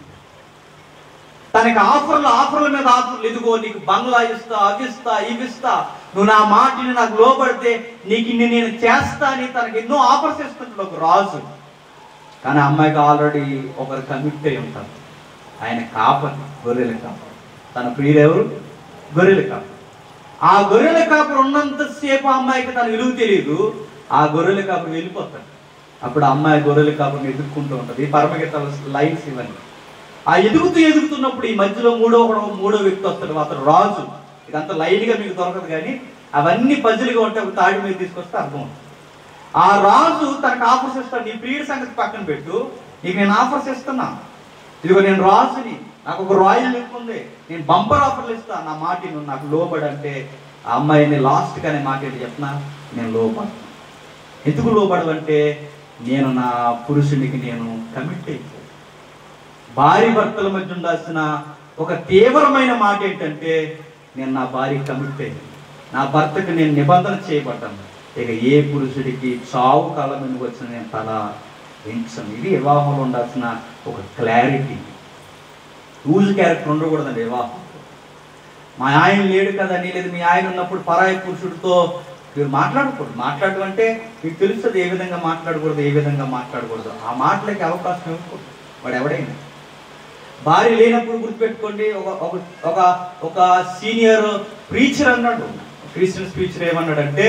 తనకి ఆఫర్లు ఆఫర్ల మీద ఆఫర్లు ఇదిగో నీకు బంగ్లా ఇస్తా అవి ఇస్తా ఇవి ఇస్తా నువ్వు నా మాటని నాకు లోపడితే నీకు ఇన్ని నేను చేస్తా అని తనకి ఎన్నో ఆఫర్స్ ఇస్తుంటాడు ఒక రాజు కానీ ఆ అమ్మాయికి ఆల్రెడీ ఒకరు కమిట్ అయి ఉంటారు ఆయన కాపరి గొర్రెల కాపరి తన ప్రియుడెవరు గొర్రెల కాపరి ఆ గొర్రెల కాపరి ఉన్నంతసేపు ఆ అమ్మాయికి తన విలువ తెలియదు ఆ గొర్రెల కాపరి వెళ్ళిపోతాడు అప్పుడు ఆ అమ్మాయి గొర్రెల కాపరిని ఎదుర్కొంటూ ఉంటుంది ఈ పరమగీత లైన్స్ ఇవన్నీ ఆ ఎదుగుతూ ఎదుగుతున్నప్పుడు ఈ మధ్యలో మూడో ఒకడో మూడో వ్యక్తి వస్తాడు అతను రాజు ఇదంతా లైన్గా మీకు దొరకదు కానీ అవన్నీ పజిల్గా ఉంటే ఒక తాడి మీద తీసుకొస్తే అర్థం అవుతుంది ఆ రాజు తనకు ఆఫర్స్ ఇస్తాడు నీ ప్రియుడి సంగతి పక్కన పెట్టు నీకు నేను ఆఫర్స్ ఇస్తున్నా ఇదిగో నేను రాజుని నాకు ఒక రాయల్ లుక్ ఉంది నేను బంపర్ ఆఫర్లు ఇస్తా నా మాట నువ్వు నాకు లోబడి అంటే ఆ అమ్మాయిని లాస్ట్ గానే మాట ఏంటి చెప్పినా నేను లోబడ ఎందుకు లోబడవంటే నేను నా పురుషునికి నేను కమిట్ అయిపోయి భార్య భర్తల మధ్య ఉండాల్సిన ఒక తీవ్రమైన మాట ఏంటంటే నేను నా భార్య కమిట్ అయ్యాను నా భర్తకి నేను నిబంధన చేయబడ్డాను ఇక ఏ పురుషుడికి చావు కాలం మీద వచ్చిన నేను తల ఎంచను ఇది వివాహంలో ఉండాల్సిన ఒక క్లారిటీ లూజ్ క్యారెక్టర్ ఉండకూడదండి వివాహం మా ఆయన లేడు కదా నీ లేదు మీ ఆయన ఉన్నప్పుడు పరాయి పురుషుడితో మీరు మాట్లాడకూడదు మాట్లాడడం అంటే మీకు తెలుస్తుంది ఏ విధంగా మాట్లాడకూడదు ఏ విధంగా మాట్లాడకూడదు ఆ మాటలకి అవకాశం ఇవ్వకూడదు వాడు ఎవడైనా భార్య లేనప్పుడు గుర్తుపెట్టుకోండి ఒక ఒక ఒక ఒక సీనియర్ ప్రీచర్ అన్నాడు క్రిస్టియన్ స్పీచర్ ఏమన్నాడంటే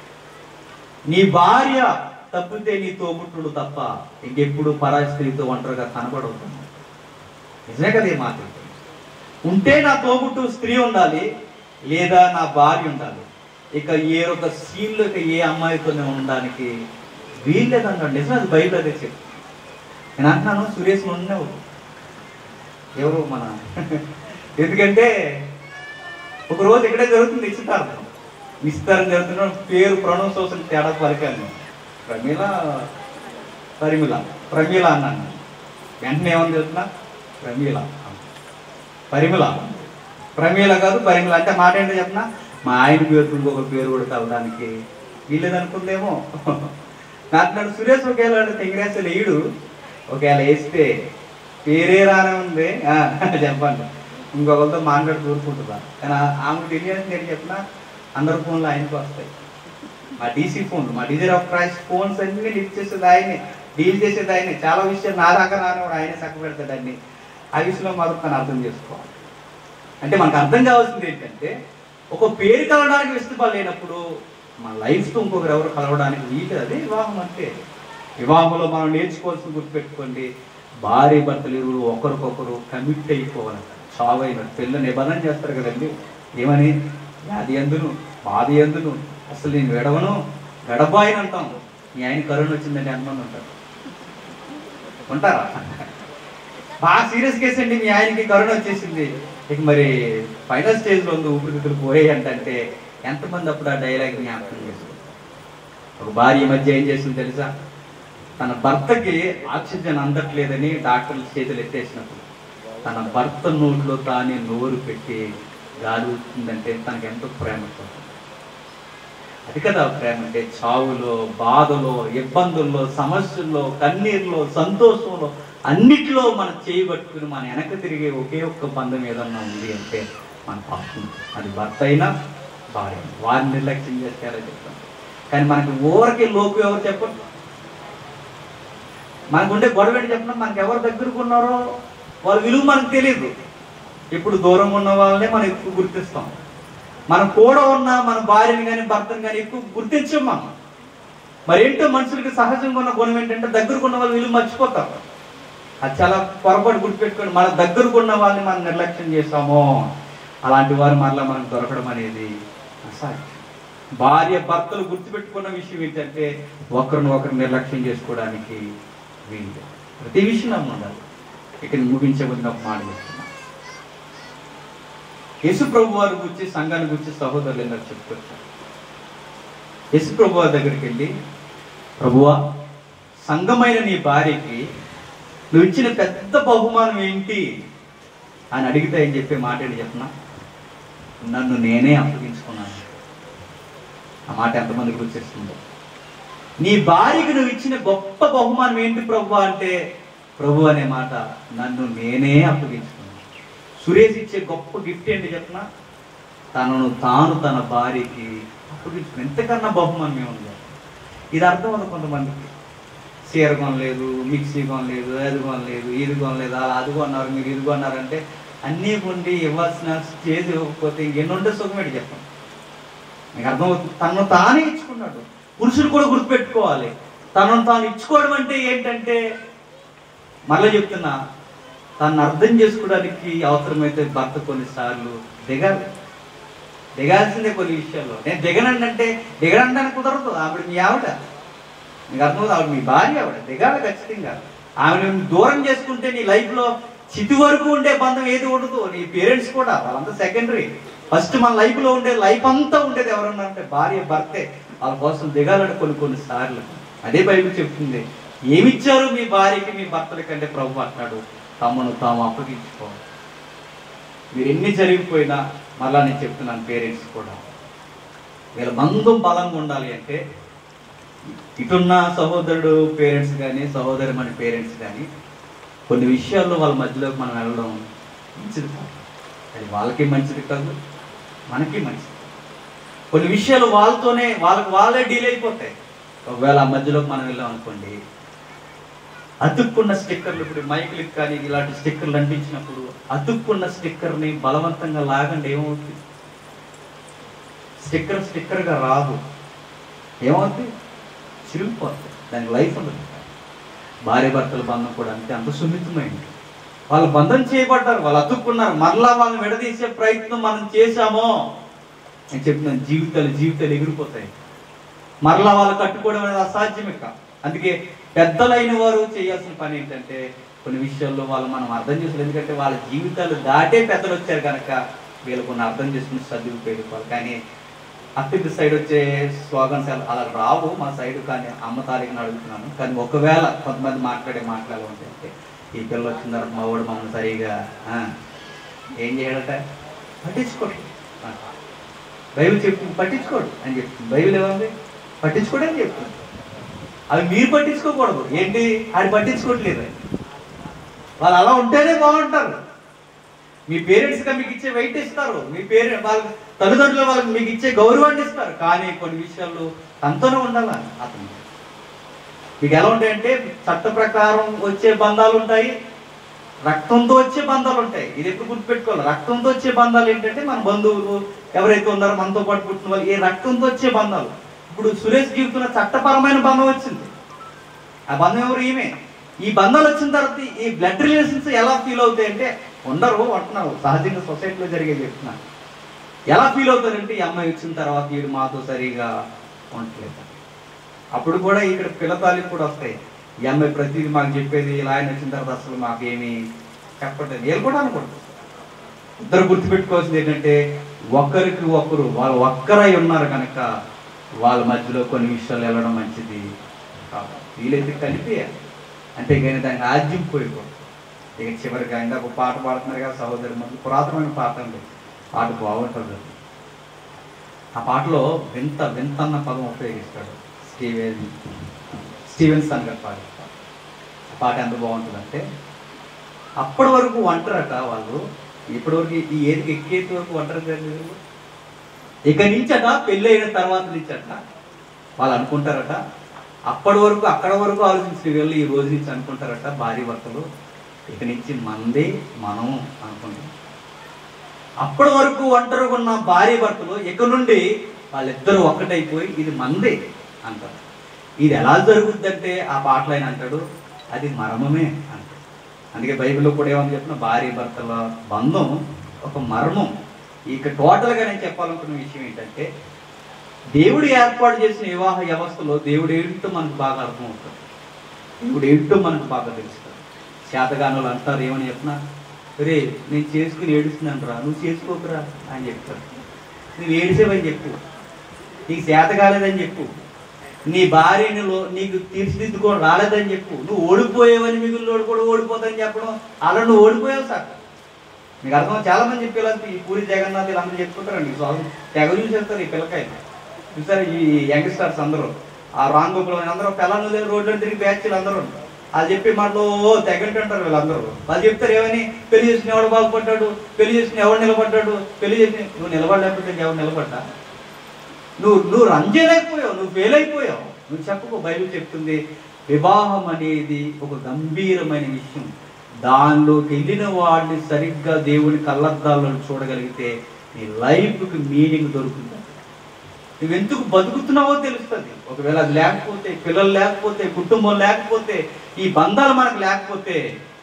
నీ భార్య తప్పితే నీ తోబుట్టుడు తప్ప ఇంకెప్పుడు పరాయి స్త్రీతో ఒంటరిగా కనబడవు నిజమే కదా ఈ మాట ఉంటే నా తోబుట్టు స్త్రీ ఉండాలి లేదా నా భార్య ఉండాలి ఇక ఏ ఒక సీన్లో ఇక ఏ అమ్మాయితోనే ఉండడానికి వీల్లేదన్నాడు నిజం అది బైబిల్ అదే చెప్పు నేను అంటున్నాను సురేష్ ఉండవు ఎవరు మన ఎందుకంటే ఒక రోజు ఇక్కడే జరుగుతుంది నిశ్చితార్థం నిశ్చితార్థం జరుగుతున్న పేరు ప్రొనౌన్సియేషన్ తేడా పలికాను ప్రమీల పరిమిల ప్రమీల అన్నాను వెంటనే ఏమని చెప్తున్నా ప్రమీల పరిమిల ప్రమీల కాదు పరిమిల అంటే మాట ఏంటో చెప్పిన మా ఆయన పేరు ఇంకొక పేరు కూడా తవ్వడానికి వీళ్ళదనుకుందేమో నాకు సురేష్ ఒకవేళ తెంగిరేసలు వేయడు ఒకవేళ వేస్తే పేరే రానే ఉంది ఆ, చెప్పండి ఇంకొకరితో మాట్లాడి కూరుకుంటుందా కానీ ఆ- ఆమెకు తెలియని నేను చెప్పిన అందరి ఫోన్లు ఆయనకు వస్తాయి మా డీసీ ఫోన్ మా డిజైర్ ఆఫ్ క్రైస్ట్ ఫోన్స్ అన్ని లిఫ్ట్ చేసేది ఆయనే డీల్ చేసేది ఆయనే చాలా విషయాలు నా దాకా రానివాడు ఆయనే చక్క పెడతాడు అన్ని ఆ విషయంలో మాత్రం తను అర్థం చేసుకోవాలి అంటే మనకు అర్థం కావాల్సింది ఏంటంటే ఒక పేరు కలవడానికి ఇష్టపడ లేనప్పుడు మన లైఫ్తో ఇంకొకరు ఎవరు కలవడానికి వీలు అదే వివాహం అంటే వివాహంలో మనం నేర్చుకోవాల్సింది గుర్తుపెట్టుకోండి భార్య భర్తలు ఇరువురు ఒకరికొకరు కమిట్ అయిపోవాలి చావైన పిల్ల నిబంధన చేస్తారు కదండి ఏమని వ్యాధి ఎందును బాధ ఎందును అసలు నేను విడవను గడబాయిని అంటాం మీ ఆయన కరోనా వచ్చిందండి ఎంతమంది ఉంటారు ఉంటారా బాగా సీరియస్ కేసు అండి మీ ఆయనకి కరోనా వచ్చేసింది ఇక మరి ఫైనల్ స్టేజ్లో ఉంది ఊపిరితిత్తులు పోయాయి అంటే ఎంతమంది అప్పుడు ఆ డైలాగ్ జ్ఞాపకం చేసుకుంటారు ఒక భార్య ఈ మధ్య ఏం చేసింది తెలుసా తన భర్తకి ఆక్సిజన్ అందట్లేదని డాక్టర్లు చేతులు ఎత్తేసినప్పుడు తన భర్త నోట్లో తానే నోరు పెట్టి గాలి వస్తుందంటే తనకు ఎంతో ప్రేమ ఉంటుంది. అది కదా ప్రేమ అంటే చావులో బాధలో ఇబ్బందుల్లో సమస్యల్లో కన్నీరులో సంతోషంలో అన్నిటిలో మనం చేయబట్టుకుని మన వెనక తిరిగే ఒకే ఒక్క బంధం ఏదన్నా ఉంది అంటే మన పాపం అది భర్త అయినా భార్య అయినా. వారిని నిర్లక్ష్యం చేస్తారో చెప్తాం కానీ మనకి ఊరకే లోపు ఎవరు చెప్పరు మనకు ఉండే గొడవ ఏంటి చెప్పిన మనకి ఎవరు దగ్గరకు ఉన్నారో వాళ్ళ విలువ మనకు తెలియదు ఇప్పుడు దూరంగా ఉన్న వాళ్ళనే మనం ఎక్కువ గుర్తిస్తాం మనం కూడా ఉన్న మన భార్యని కానీ భర్తని కానీ ఎక్కువ గుర్తించాం మనం మరి ఏంటో మనుషులకి సహజంగా ఉన్న గుణం ఏంటంటే దగ్గరకు ఉన్న వాళ్ళు విలువ మర్చిపోతారు అది చాలా పొరపాటు గుర్తుపెట్టుకోండి మన దగ్గరకు ఉన్న వాళ్ళని మనం నిర్లక్ష్యం చేస్తామో అలాంటి వారు మరలా మనం దొరకడం అనేది అసాధ్యం భార్య భర్తలు గుర్తుపెట్టుకున్న విషయం ఏంటంటే ఒకరిని ఒకరు నిర్లక్ష్యం చేసుకోవడానికి వీలు ప్రతి విషయం ఉండాలి ఇక్కడ ముగించే ముందు ఒక మాట చెప్తున్నా యేసు ప్రభు వారి గురించి సంఘాన్ని గురించి సహోదరులు ఎందుకు చెప్పుకొచ్చారు యేసు ప్రభు వారి దగ్గరికి వెళ్ళి ప్రభువా సంఘమైన నీ భార్యకి నువ్వు ఇచ్చిన పెద్ద బహుమానం ఏంటి అని అడిగితే ఏం చెప్పే మాట ఏంటి చెప్పనా నన్ను నేనే అప్పగించుకున్నాను ఆ మాట ఎంతమందికి వచ్చేస్తుందో నీ భార్యకు నువ్వు ఇచ్చిన గొప్ప బహుమానం ఏంటి ప్రభు అంటే ప్రభు అనే మాట నన్ను నేనే అప్పగించుకున్నాను సురేష్ ఇచ్చే గొప్ప గిఫ్ట్ ఏంటి చెప్పనా తనను తాను తన భార్యకి అప్పగించుకుని ఎంతకన్నా బహుమానం ఏముంది ఇది అర్థం అవుతుంది కొంతమందికి చీర కొనలేదు మిక్సీ కొనలేదు అది కొనలేదు ఇది కొనలేదు అలా అది కొన్నారు మీరు ఇది కొన్నారంటే అన్నీ కొండి ఇవ్వాల్సిన స్టేజ్ ఇవ్వకపోతే ఇంకెన్ని ఉంటే సుఖమేటి చెప్పండి మీకు అర్థమవుతుంది తనను తానే ఇచ్చుకున్నాడు పురుషుడు కూడా గుర్తుపెట్టుకోవాలి తనను తాను ఇచ్చుకోవడం అంటే ఏంటంటే మళ్ళీ చెప్తున్నా తను అర్థం చేసుకోవడానికి అవసరమైతే భర్త కొన్నిసార్లు దిగాలి దిగాల్సిందే కొన్ని విషయాల్లో నేను దిగనండి అంటే దిగనంటానికి కుదరదు ఆవిడ మీ ఆవిడ మీకు అర్థమవుతుంది ఆవిడ మీ భార్య ఆవిడ దిగాలి ఖచ్చితంగా ఆవిడ దూరం చేసుకుంటే నీ లైఫ్లో చితి వరకు ఉండే బంధం ఏది ఉండదు నీ పేరెంట్స్ కూడా వాళ్ళంతా సెకండరీ ఫస్ట్ మన లైఫ్లో ఉండే లైఫ్ అంతా ఉండేది ఎవరన్నా అంటే భార్య భర్తే వాళ్ళ కోసం దిగాలని కొన్ని కొన్ని సార్లు అదే బైబిల్ చెప్తుంది ఏమిచ్చారు మీ భార్యకి మీ భర్తలకి అంటే ప్రభు అంటాడు తమను తాము అప్పగించుకోవాలి మీరు ఎన్ని జరిగిపోయినా మళ్ళా నేను చెప్తున్నాను పేరెంట్స్ కూడా వీళ్ళ బంధం బలంగా ఉండాలి అంటే ఇటున్న సహోదరుడు పేరెంట్స్ కానీ సహోదరి మన పేరెంట్స్ కానీ కొన్ని విషయాల్లో వాళ్ళ మధ్యలోకి మనం వెళ్ళడం మంచిది కాదు అది వాళ్ళకి మంచిది కాదు మనకి మంచిది కొన్ని విషయాలు వాళ్ళతోనే వాళ్ళకి వాళ్ళే డీల్ అయిపోతాయి ఒకవేళ ఆ మధ్యలోకి మనం వెళ్ళాం అనుకోండి అతుక్కున్న స్టిక్కర్లు ఇప్పుడు మైకులకి కానీ ఇలాంటి స్టిక్కర్లు అంటించినప్పుడు అతుక్కున్న స్టిక్కర్ని బలవంతంగా లాగండి ఏమవుతుంది స్టిక్కర్ స్టిక్కర్గా రాదు ఏమవుతుంది చిరిగిపోతుంది దానికి లైఫ్ ఉండదు భార్య భర్తల బంధం కూడా అంతే అంత సున్నితమైంది వాళ్ళు బంధం చేయబడ్డారు వాళ్ళు అతుక్కున్నారు మరలా వాళ్ళని విడదీసే ప్రయత్నం మనం చేశామో నేను చెప్తున్నాను జీవితాలు జీవితాలు ఎగిరిపోతాయి మరలా వాళ్ళు కట్టుకోవడం అనేది అసాధ్యమే కా అందుకే పెద్దలైన వారు చేయాల్సిన పని ఏంటంటే కొన్ని విషయాల్లో వాళ్ళు మనం అర్థం చేసుకోవాలి ఎందుకంటే వాళ్ళ జీవితాలు దాటే పెద్దలు వచ్చారు కనుక వీళ్ళు కొన్ని అర్థం చేసుకుని చదువు పెరుగుకోవాలి కానీ అత్తింటి సైడ్ వచ్చే స్లోగన్స్ అలా అలా రావు మా సైడ్ కానీ అమ్మ తారీఖుని అడుగుతున్నాను కానీ ఒకవేళ కొంతమంది మాట్లాడే మాట్లాడే ఉంటాయంటే ఈ పిల్ల వచ్చిన తర్వాత మా వాడు మమ్మల్ని సరిగా ఆ, ఏం చేయడట పట్టించుకోడు ఆ. బైబిల్ చెప్తుంది పట్టించుకోడు అని చెప్తుంది బైబిల్ ఏముంది పట్టించుకోడు అని చెప్తుంది అవి మీరు పట్టించుకోకూడదు ఏంటి ఆడి పట్టించుకోవట్లేదు వాళ్ళు అలా ఉంటేనే బాగుంటారు మీ పేరెంట్స్ గా మీకు ఇచ్చే వెయిట్ ఇస్తారు మీ పేరెంట్ వాళ్ళ తల్లిదండ్రులు వాళ్ళకి మీకు ఇచ్చే గౌరవాన్ని ఇస్తారు కానీ కొన్ని విషయాల్లో తనతోనే ఉండాలి అతను మీకు ఎలా ఉంటాయంటే చట్ట ప్రకారం వచ్చే బంధాలు ఉంటాయి రక్తంతో వచ్చే బంధాలు ఉంటాయి ఇది ఎప్పుడు గుర్తుపెట్టుకోవాలి రక్తంతో వచ్చే బంధాలు ఏంటంటే మన బంధువులు ఎవరైతే ఉన్నారో మనతో పాటు పుట్టిన వాళ్ళు ఈ రక్తంతో వచ్చే బంధాలు ఇప్పుడు సురేష్ జీవితంలో చట్టపరమైన బంధం వచ్చింది ఆ బంధం ఎవరు ఈమె ఈ బంధాలు వచ్చిన తర్వాత ఈ బ్లడ్ రిలేషన్స్ ఎలా ఫీల్ అవుతాయి అంటే ఉండరు అంటున్నారు సహజంగా సొసైటీలో జరిగే చెప్తున్నా ఎలా ఫీల్ అవుతారంటే ఈ అమ్మాయి వచ్చిన తర్వాత వీడు మాతో సరిగా ఉండట్లేదు అప్పుడు కూడా ఇక్కడ పిల్లతాలికి కూడా వస్తాయి ఈ అమ్మాయి ప్రతిదీ మాకు చెప్పేది ఇలా ఆయన వచ్చిన తర్వాత అసలు మాకేమి చెప్పట్లేదు వీళ్ళు కూడా అనుకుంటారు ఇద్దరు గుర్తుపెట్టుకోవాల్సింది ఏంటంటే ఒకరికి ఒకరు వాళ్ళు ఒక్కరై ఉన్నారు కనుక వాళ్ళ మధ్యలో కొన్ని విషయాలు వెళ్ళడం మంచిది కాదు వీలైతే కలిపి అంతేగాని దానికి ఆద్యం పోయిపోదు ఇక చివరిగా ఇందాక ఒక పాట పాడుతున్నారు కదా సహోదరి మంది పురాతనమైన పాట అండి పాట బాగుంటుంది ఆ పాటలో వింత వింత అన్న పదం ఉపయోగిస్తాడు స్టీవెన్ స్టీవెన్ సన్ గారు పాట ఆ పాట ఎంత బాగుంటుందంటే అప్పటి వరకు ఒంటరట వాళ్ళు ఇప్పటి వరకు ఈ ఏదికి ఎక్కేది వరకు ఒంటరి జరిగింది ఇక నుంచట పెళ్ళి అయిన తర్వాత నుంచట వాళ్ళు అనుకుంటారట అప్పటి వరకు అక్కడ వరకు ఆలోచించిన వీళ్ళు ఈ రోజు నుంచి అనుకుంటారట భార్య భర్తలు ఇక నుంచి మందే మనం అనుకుంటాం అప్పటి వరకు ఒంటరిగా ఉన్న భార్య భర్తలు ఇక నుండి వాళ్ళిద్దరూ ఒక్కటైపోయి ఇది మందే అంటారు ఇది ఎలా జరుగుద్దంటే ఆ పాటలో ఆయన అంటాడు అది మర్మమే అంటాడు అందుకే బైబిల్లో కూడా ఏమని చెప్పిన భార్య భర్తల బంధం ఒక మర్మం ఇక టోటల్గా నేను చెప్పాలనుకున్న విషయం ఏంటంటే దేవుడు ఏర్పాటు చేసిన వివాహ వ్యవస్థలో దేవుడు ఏంటో మనకు బాగా అర్థమవుతుంది దేవుడు ఏంటో మనకు బాగా తెలుస్తుంది శాతగానులు అంటారు ఏమని చెప్పినా రే నేను చేసుకుని ఏడుస్తున్నాను రా నువ్వు చేసుకోకురా అని చెప్తారు నువ్వు ఏడిసేవని చెప్పు నీకు చేత కాలేదని చెప్పు నీ భార్యని లో- నీకు తీర్చిదిద్దుకో రాలేదని చెప్పు నువ్వు ఓడిపోయావని మిగిలిన కూడా ఓడిపోతాని చెప్పడం అలా నువ్వు ఓడిపోయావు సార్ మీకు అర్థం చాలా మంది చెప్పేలాంటి ఈ పూరి జగన్నాథ్ వీళ్ళందరూ చెప్పుకుంటారండి స్వామి తెగ చూసేస్తారు ఈ పిల్లకాయలు చూసారు ఈ యంగ్స్టర్స్ అందరూ ఆ రాంగ్ గోకులం అందరూ పిల్లలు రోడ్లు తిరిగి బ్యాచ్లు అందరూ వాళ్ళు చెప్పి మాటలు ఓ తెగంటుంటారు వీళ్ళందరూ వాళ్ళు చెప్తారు ఏమని పెళ్లి చేసుకుని ఎవడు బాగుపడ్డాడు పెళ్లి చేసుకుని ఎవడు నిలబడ్డాడు పెళ్లి చేసి నువ్వు నిలబడలేకపోతే ఎవడు నిలబడ్డా నువ్వు నువ్వు రన్ చేయలేకపోయావు నువ్వు ఫెయిల్ అయిపోయావు నువ్వు చెప్పకు బైబిల్ చెప్తుంది వివాహం అనేది ఒక గంభీరమైన విషయం దానిలోకి వెళ్ళిన వాడిని సరిగ్గా దేవుని కళ్ళద్దాల్లో చూడగలిగితే నీ లైఫ్కి మీనింగ్ దొరుకుతుంది నువ్వు ఎందుకు బతుకుతున్నావో తెలుస్తుంది ఒకవేళ అది లేకపోతే పిల్లలు లేకపోతే కుటుంబం లేకపోతే ఈ బంధాలు మనకు లేకపోతే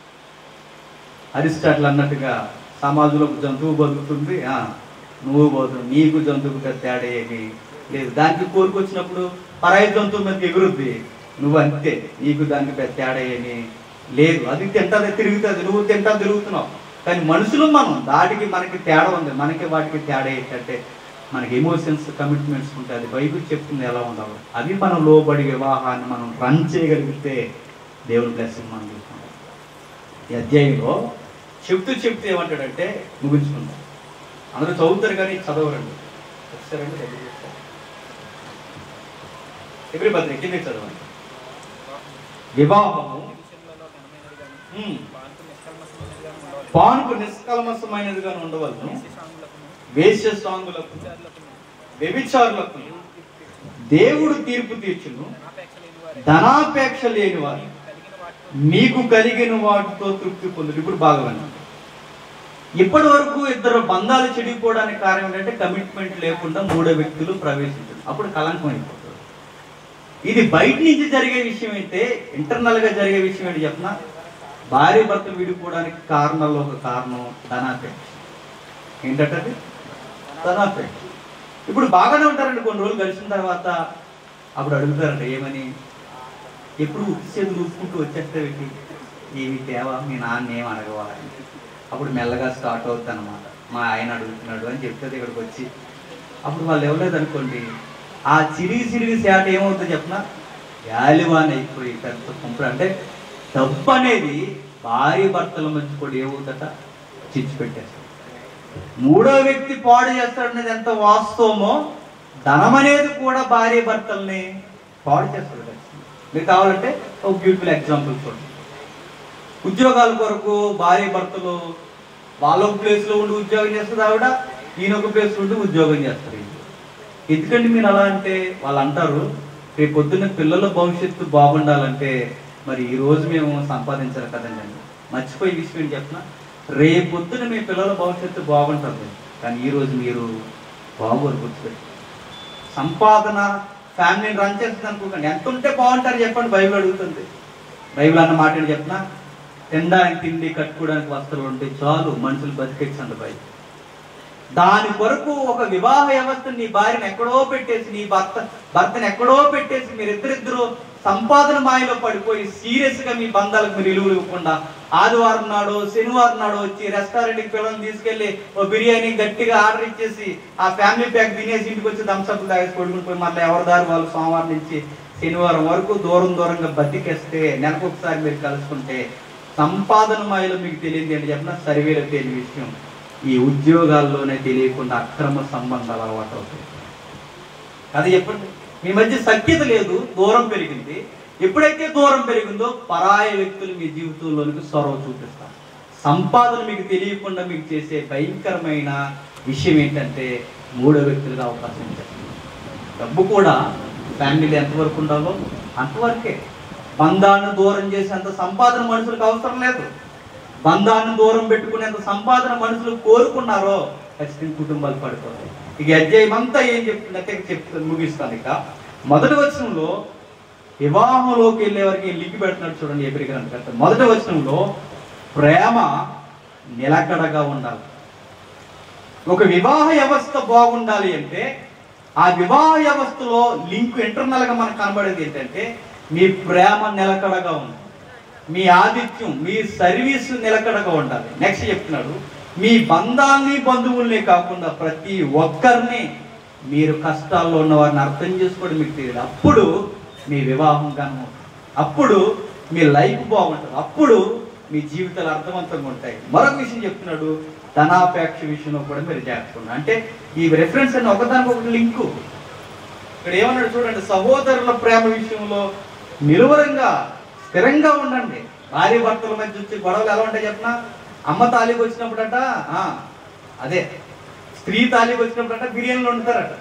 అరిస్టాటిల్ అన్నట్టుగా సమాజంలో ఒక జంతువు బతుకుతుంది ఆ, నువ్వు పోతుంది నీకు జంతువుకు పెద్ద తేడా ఏమి లేదు దానికి కోరుకొచ్చినప్పుడు పరాయి జంతువు మీదకి ఎగురుద్ది నువ్వు అంతే నీకు దానికి పెద్ద తేడా ఏమి లేదు అది తింటది తిరుగుతుంది నువ్వు తింటా తిరుగుతున్నావు కానీ మనుషులు మనం దాటికి మనకి తేడా ఉంది మనకి వాటికి తేడా ఏంటంటే మనకి ఎమోషన్స్ కమిట్మెంట్స్ ఉంటాయి అది బైబిల్ చెప్తుంది ఎలా ఉండాలో అవి మనం లోబడి వివాహాన్ని మనం రన్ చేయగలిగితే దేవుని బ్లెస్సింగ్ మనం తీసుకుంటాం ఈ అధ్యాయంలో చెప్తూ చెప్తూ ఏమంటాడంటే ముగించుకుందాం అందరూ చదువుతారు కానీ చదవరండి వచ్చారండి దగ్గరికి వస్తారు. ఎబ్రి పత్రిక కింద చదవండి వివాహము ఉమ్, పానుపు నిష్కల్మసమైనదిగా ఉండవలను వేశ్య సాంగులకు వ్యభిచారులకు దేవుడు తీర్పు తీర్చును ధనాపేక్ష లేని వారు మీకు కలిగిన వాటితో తృప్తి పొందుడు ఇప్పుడు బాగా వినండి. ఇప్పటి వరకు ఇద్దరు బంధాలు చెడిపోవడానికి కారణం ఏంటంటే కమిట్మెంట్ లేకుండా మూడో వ్యక్తులు ప్రవేశించడం అప్పుడు కలంకం అయిపోతుంది ఇది బయట నుంచి జరిగే విషయం అయితే ఇంటర్నల్ గా జరిగే విషయం ఏంటి చెప్పిన భార్య భర్తలు విడిపోవడానికి కారణాల్లో ఒక కారణం ధనాపేక్ష ఏంటంటే ధనాపేక్ష ఇప్పుడు బాగానే ఉంటారండి కొన్ని రోజులు కలిసిన తర్వాత అప్పుడు అడుగుతారంట ఏమని ఎప్పుడు ఉత్సేది చూసుకుంటూ వచ్చేస్తావేంటి ఏమి తేవా మీ నాన్న ఏం అడగవా అని. అప్పుడు మెల్లగా స్టార్ట్ అవుతుంది అనమాట మా ఆయన అడుగుతున్నాడు అని చెప్తుంది ఇక్కడికి వచ్చి అప్పుడు వాళ్ళు ఇవ్వలేదు అనుకోండి ఆ చిరిగి చిరిగి సేట ఏమవుతుందో చెప్పిన గాలివాన్ అయిపోయి పెద్ద పంపుడు అంటే డబ్బు అనేది భార్య భర్తల మధ్య కూడా ఏమవుతుందట చిచ్చు పెట్టేస్తారు మూడో వ్యక్తి పాడు చేస్తాడనేది ఎంత వాస్తవమో ధనం అనేది కూడా భార్య భర్తల్ని పాడు చేస్తాడు ఖచ్చితంగా. మీకు కావాలంటే ఒక బ్యూటిఫుల్ ఎగ్జాంపుల్ చూడండి ఉద్యోగాల కొరకు భార్య భర్తలు వాళ్ళ ఒక ప్లేస్ లో ఉండి ఉద్యోగం చేస్తుంది ఆవిడ ఈయన ఒక ప్లేస్ ఉండి ఉద్యోగం చేస్తారు వీళ్ళు. ఎందుకంటే మీరు అలా అంటే వాళ్ళు అంటారు రేపు పొద్దున్న పిల్లల భవిష్యత్తు బాగుండాలంటే మరి ఈ రోజు మేము సంపాదించాలి కదండి మర్చిపోయి విషయం ఏంటి చెప్పిన రేపు పొద్దున మీ పిల్లల భవిష్యత్తు బాగుంటుంది కానీ ఈ రోజు మీరు బాగోరు గుర్తుపెట్టి సంపాదన ఫ్యామిలీని రన్ చేస్తుంది అనుకోకండి ఎంత ఉంటే బాగుంటారు చెప్పండి బైబిల్ అడుగుతుంది బైబిల్ అన్న మాట ఏంటి చెప్పిన తినడానికి తిండి కట్టుకోవడానికి వస్త్రాలు ఉంటే చాలు మనుషులు బతికించండి బైబిల్ దాని కొరకు ఒక వివాహ వ్యవస్థ నీ భార్యను ఎక్కడో పెట్టేసి నీ భర్త భర్తను ఎక్కడో పెట్టేసి మీరిద్దరిద్దరు సంపాదన మాయలో పడిపోయి సీరియస్ గా మీ బంధాలకు మీరు విలువలు ఇవ్వకుండా ఆదివారం నాడు శనివారం నాడు వచ్చి రెస్టారెంట్కి పిల్లల్ని తీసుకెళ్లి ఓ బిర్యానీ గట్టిగా ఆర్డర్ ఇచ్చేసి ఆ ఫ్యామిలీ ప్యాక్ తినేసి ఇంటికి వచ్చి థమ్స్అప్ తాగేసి పడుకుని పోయి మళ్ళీ ఎవరి దారి వాళ్ళు సోమవారం నుంచి శనివారం వరకు దూరం దూరంగా బతికేస్తే నెలకు ఒకసారి మీరు కలుసుకుంటే సంపాదన మాయలో మీకు తెలియదు ఏంటి చెప్పిన సర్వేలో తెలియని విషయం ఈ ఉద్యోగాల్లోనే తెలియకుండా అక్రమ సంబంధాలు అలవాటు అవుతాయి అది చెప్పండి మీ మధ్య సఖ్యత లేదు దూరం పెరిగింది ఎప్పుడైతే దూరం పెరిగిందో పరాయ వ్యక్తులు మీ జీవితంలోనికి సొరవ చూపిస్తారు సంపాదన మీకు తెలియకుండా మీకు చేసే భయంకరమైన విషయం ఏంటంటే మూడో వ్యక్తులుగా అవకాశం ఇచ్చారు డబ్బు కూడా ఫ్యామిలీలో ఎంతవరకు ఉండాలో అంతవరకే బంధాన్ని దూరం చేసేంత సంపాదన మనుషులకు అవసరం లేదు బంధాన్ని దూరం పెట్టుకునేంత సంపాదన మనుషులు కోరుకున్నారో ఖచ్చితంగా కుటుంబాలు పడిపోతాయి ఇక అధ్యాయం అంతా ఏం చెప్తుందంటే ఇక చెప్తుంది ముగిస్తాను ఇక మొదటి వచనంలో వివాహంలోకి వెళ్ళే వరకు లింక్ పెడుతున్నాడు చూడండి ఎబ్రి గ్రంథకర్త మొదటి వచనంలో ప్రేమ నిలకడగా ఉండాలి ఒక వివాహ వ్యవస్థ బాగుండాలి అంటే ఆ వివాహ వ్యవస్థలో లింక్ ఇంటర్నల్ గా మనకు కనబడేది ఏంటంటే మీ ప్రేమ నిలకడగా ఉంది మీ ఆతిథ్యం మీ సర్వీస్ నిలకడగా ఉండాలి నెక్స్ట్ చెప్తున్నాడు మీ బంధాల్ని బంధువుల్ని కాకుండా ప్రతి ఒక్కరిని మీరు కష్టాల్లో ఉన్న వారిని అర్థం చేసుకోవడం మీకు తెలియదు అప్పుడు మీ వివాహం కనుమ అప్పుడు మీ లైఫ్ బాగుంటుంది అప్పుడు మీ జీవితాలు అర్థవంతంగా ఉంటాయి మరొక విషయం చెప్తున్నాడు ధనాపేక్ష విషయంలో కూడా మీరు జాగ్రత్త అంటే ఈ రెఫరెన్స్ అని ఒకదానికి ఒకటి లింకు ఇక్కడ ఏమన్నాడు చూడండి సహోదరుల ప్రేమ విషయంలో నిలువరంగా స్థిరంగా ఉండండి భార్య భర్తల మధ్య వచ్చి గొడవలు ఎలా ఉంటాయి చెప్పనా అమ్మ తాలికి వచ్చినప్పుడట ఆ, అదే స్త్రీ తాలికి వచ్చినప్పుడట బిర్యానీలు వండుతారట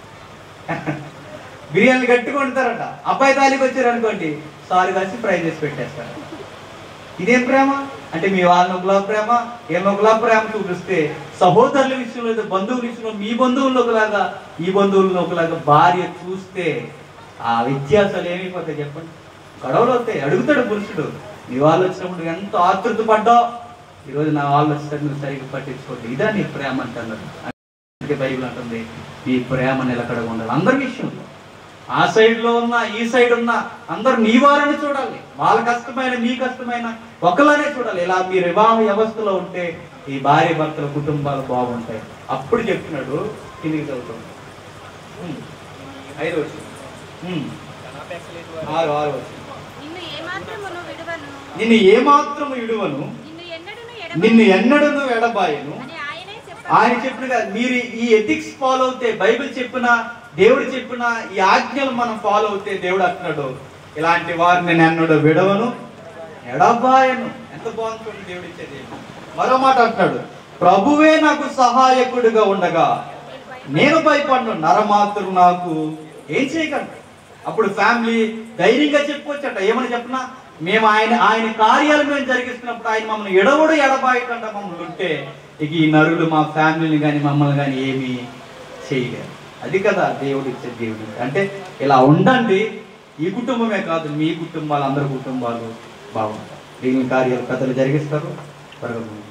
బిర్యానీలు గట్టిగా వండుతారట అబ్బాయి తాలికి వచ్చారు అనుకోండి సారీ కలిసి ఫ్రై చేసి పెట్టేస్తారు ఇదేం ప్రేమ అంటే మీ వాళ్ళని ఒకలా ప్రేమ ఏమో ఒకలా ప్రేమ చూపిస్తే సహోదరుల విషయంలో లేదా బంధువుల విషయంలో మీ బంధువుల్లో ఒకలాగా ఈ బంధువుల్లో ఒకలాగా భార్య చూస్తే ఆ వ్యత్యాసాలు ఏమైపోతాయి చెప్పండి గొడవలు అవుతాయి అడుగుతాడు పురుషుడు నీ వాళ్ళు వచ్చినప్పుడు ఎంత ఆతృత పడ్డావు ఈరోజు నా వాళ్ళు వచ్చేసరికి నువ్వు సరిగ్గా పట్టించుకోండి ఇదా నీ ప్రేమ అంటున్నారు అందుకే బైబిల్ అంటుంది నీ ప్రేమ నిలకడగా ఉండాలి అందరి విషయంలో ఆ సైడ్ లో ఉన్న ఈ సైడ్ ఉన్న అందరు నీ వారని చూడాలి వాళ్ళ కష్టమైన మీ కష్టమైన ఒకలానే చూడాలి ఇలా మీ వివాహ వ్యవస్థలో ఉంటే ఈ భార్య భర్తల కుటుంబాలు బాగుంటాయి అప్పుడు చెప్తున్నాడు కిందికి చదువుతాం ఉమ్. ఐదు వచ్చింది ఆరు ఆరు వచ్చింది నిన్ను ఏమాత్రమును విడువను నిన్ను ఏమాత్రము ఇడువను నిన్ను ఎన్నడూను నిన్ను ఎడబాయను ఎన్నడను ఎడబాయను అని ఆయనే ఆయన చెప్పాడు చెప్పిన కదా, మీరు ఈ ఎథిక్స్ ఫాలో అవుతే బైబిల్ చెప్పిన దేవుడు చెప్పిన ఈ ఆజ్ఞలు మనం ఫాలో అవుతే దేవుడు అంటున్నాడు ఇలాంటి వారిని నేను ఎన్నడూ విడవను ఎడబాయను ఎంత బాగుంది చూడండి దేవుడు ఇచ్చేది మరో మాట అంటున్నాడు ప్రభువే నాకు సహాయకుడిగా ఉండగా నేను భయపడను నరమాత్రుడు నాకు ఏం చేయగలరు అప్పుడు ఫ్యామిలీ ధైర్యంగా చెప్పుకోవచ్చట ఏమని చెప్పనా మేము ఆయన ఆయన కార్యాలు మేము జరిగిస్తున్నప్పుడు ఆయన మమ్మల్ని ఎడవడు ఎడబాయకుండా మమ్మల్ని ఉంటే ఇక ఈ నరులు మా ఫ్యామిలీని కానీ మమ్మల్ని కానీ ఏమీ చేయలేరు అది కదా దేవుడు ఇచ్చే దేవుడు అంటే ఇలా ఉండండి ఈ కుటుంబమే కాదు మీ కుటుంబాలు అందరి కుటుంబాలు బాగుంటాయి దీని కార్యాలు కథలు జరిగిస్తారు త్వరగా ముందుకు.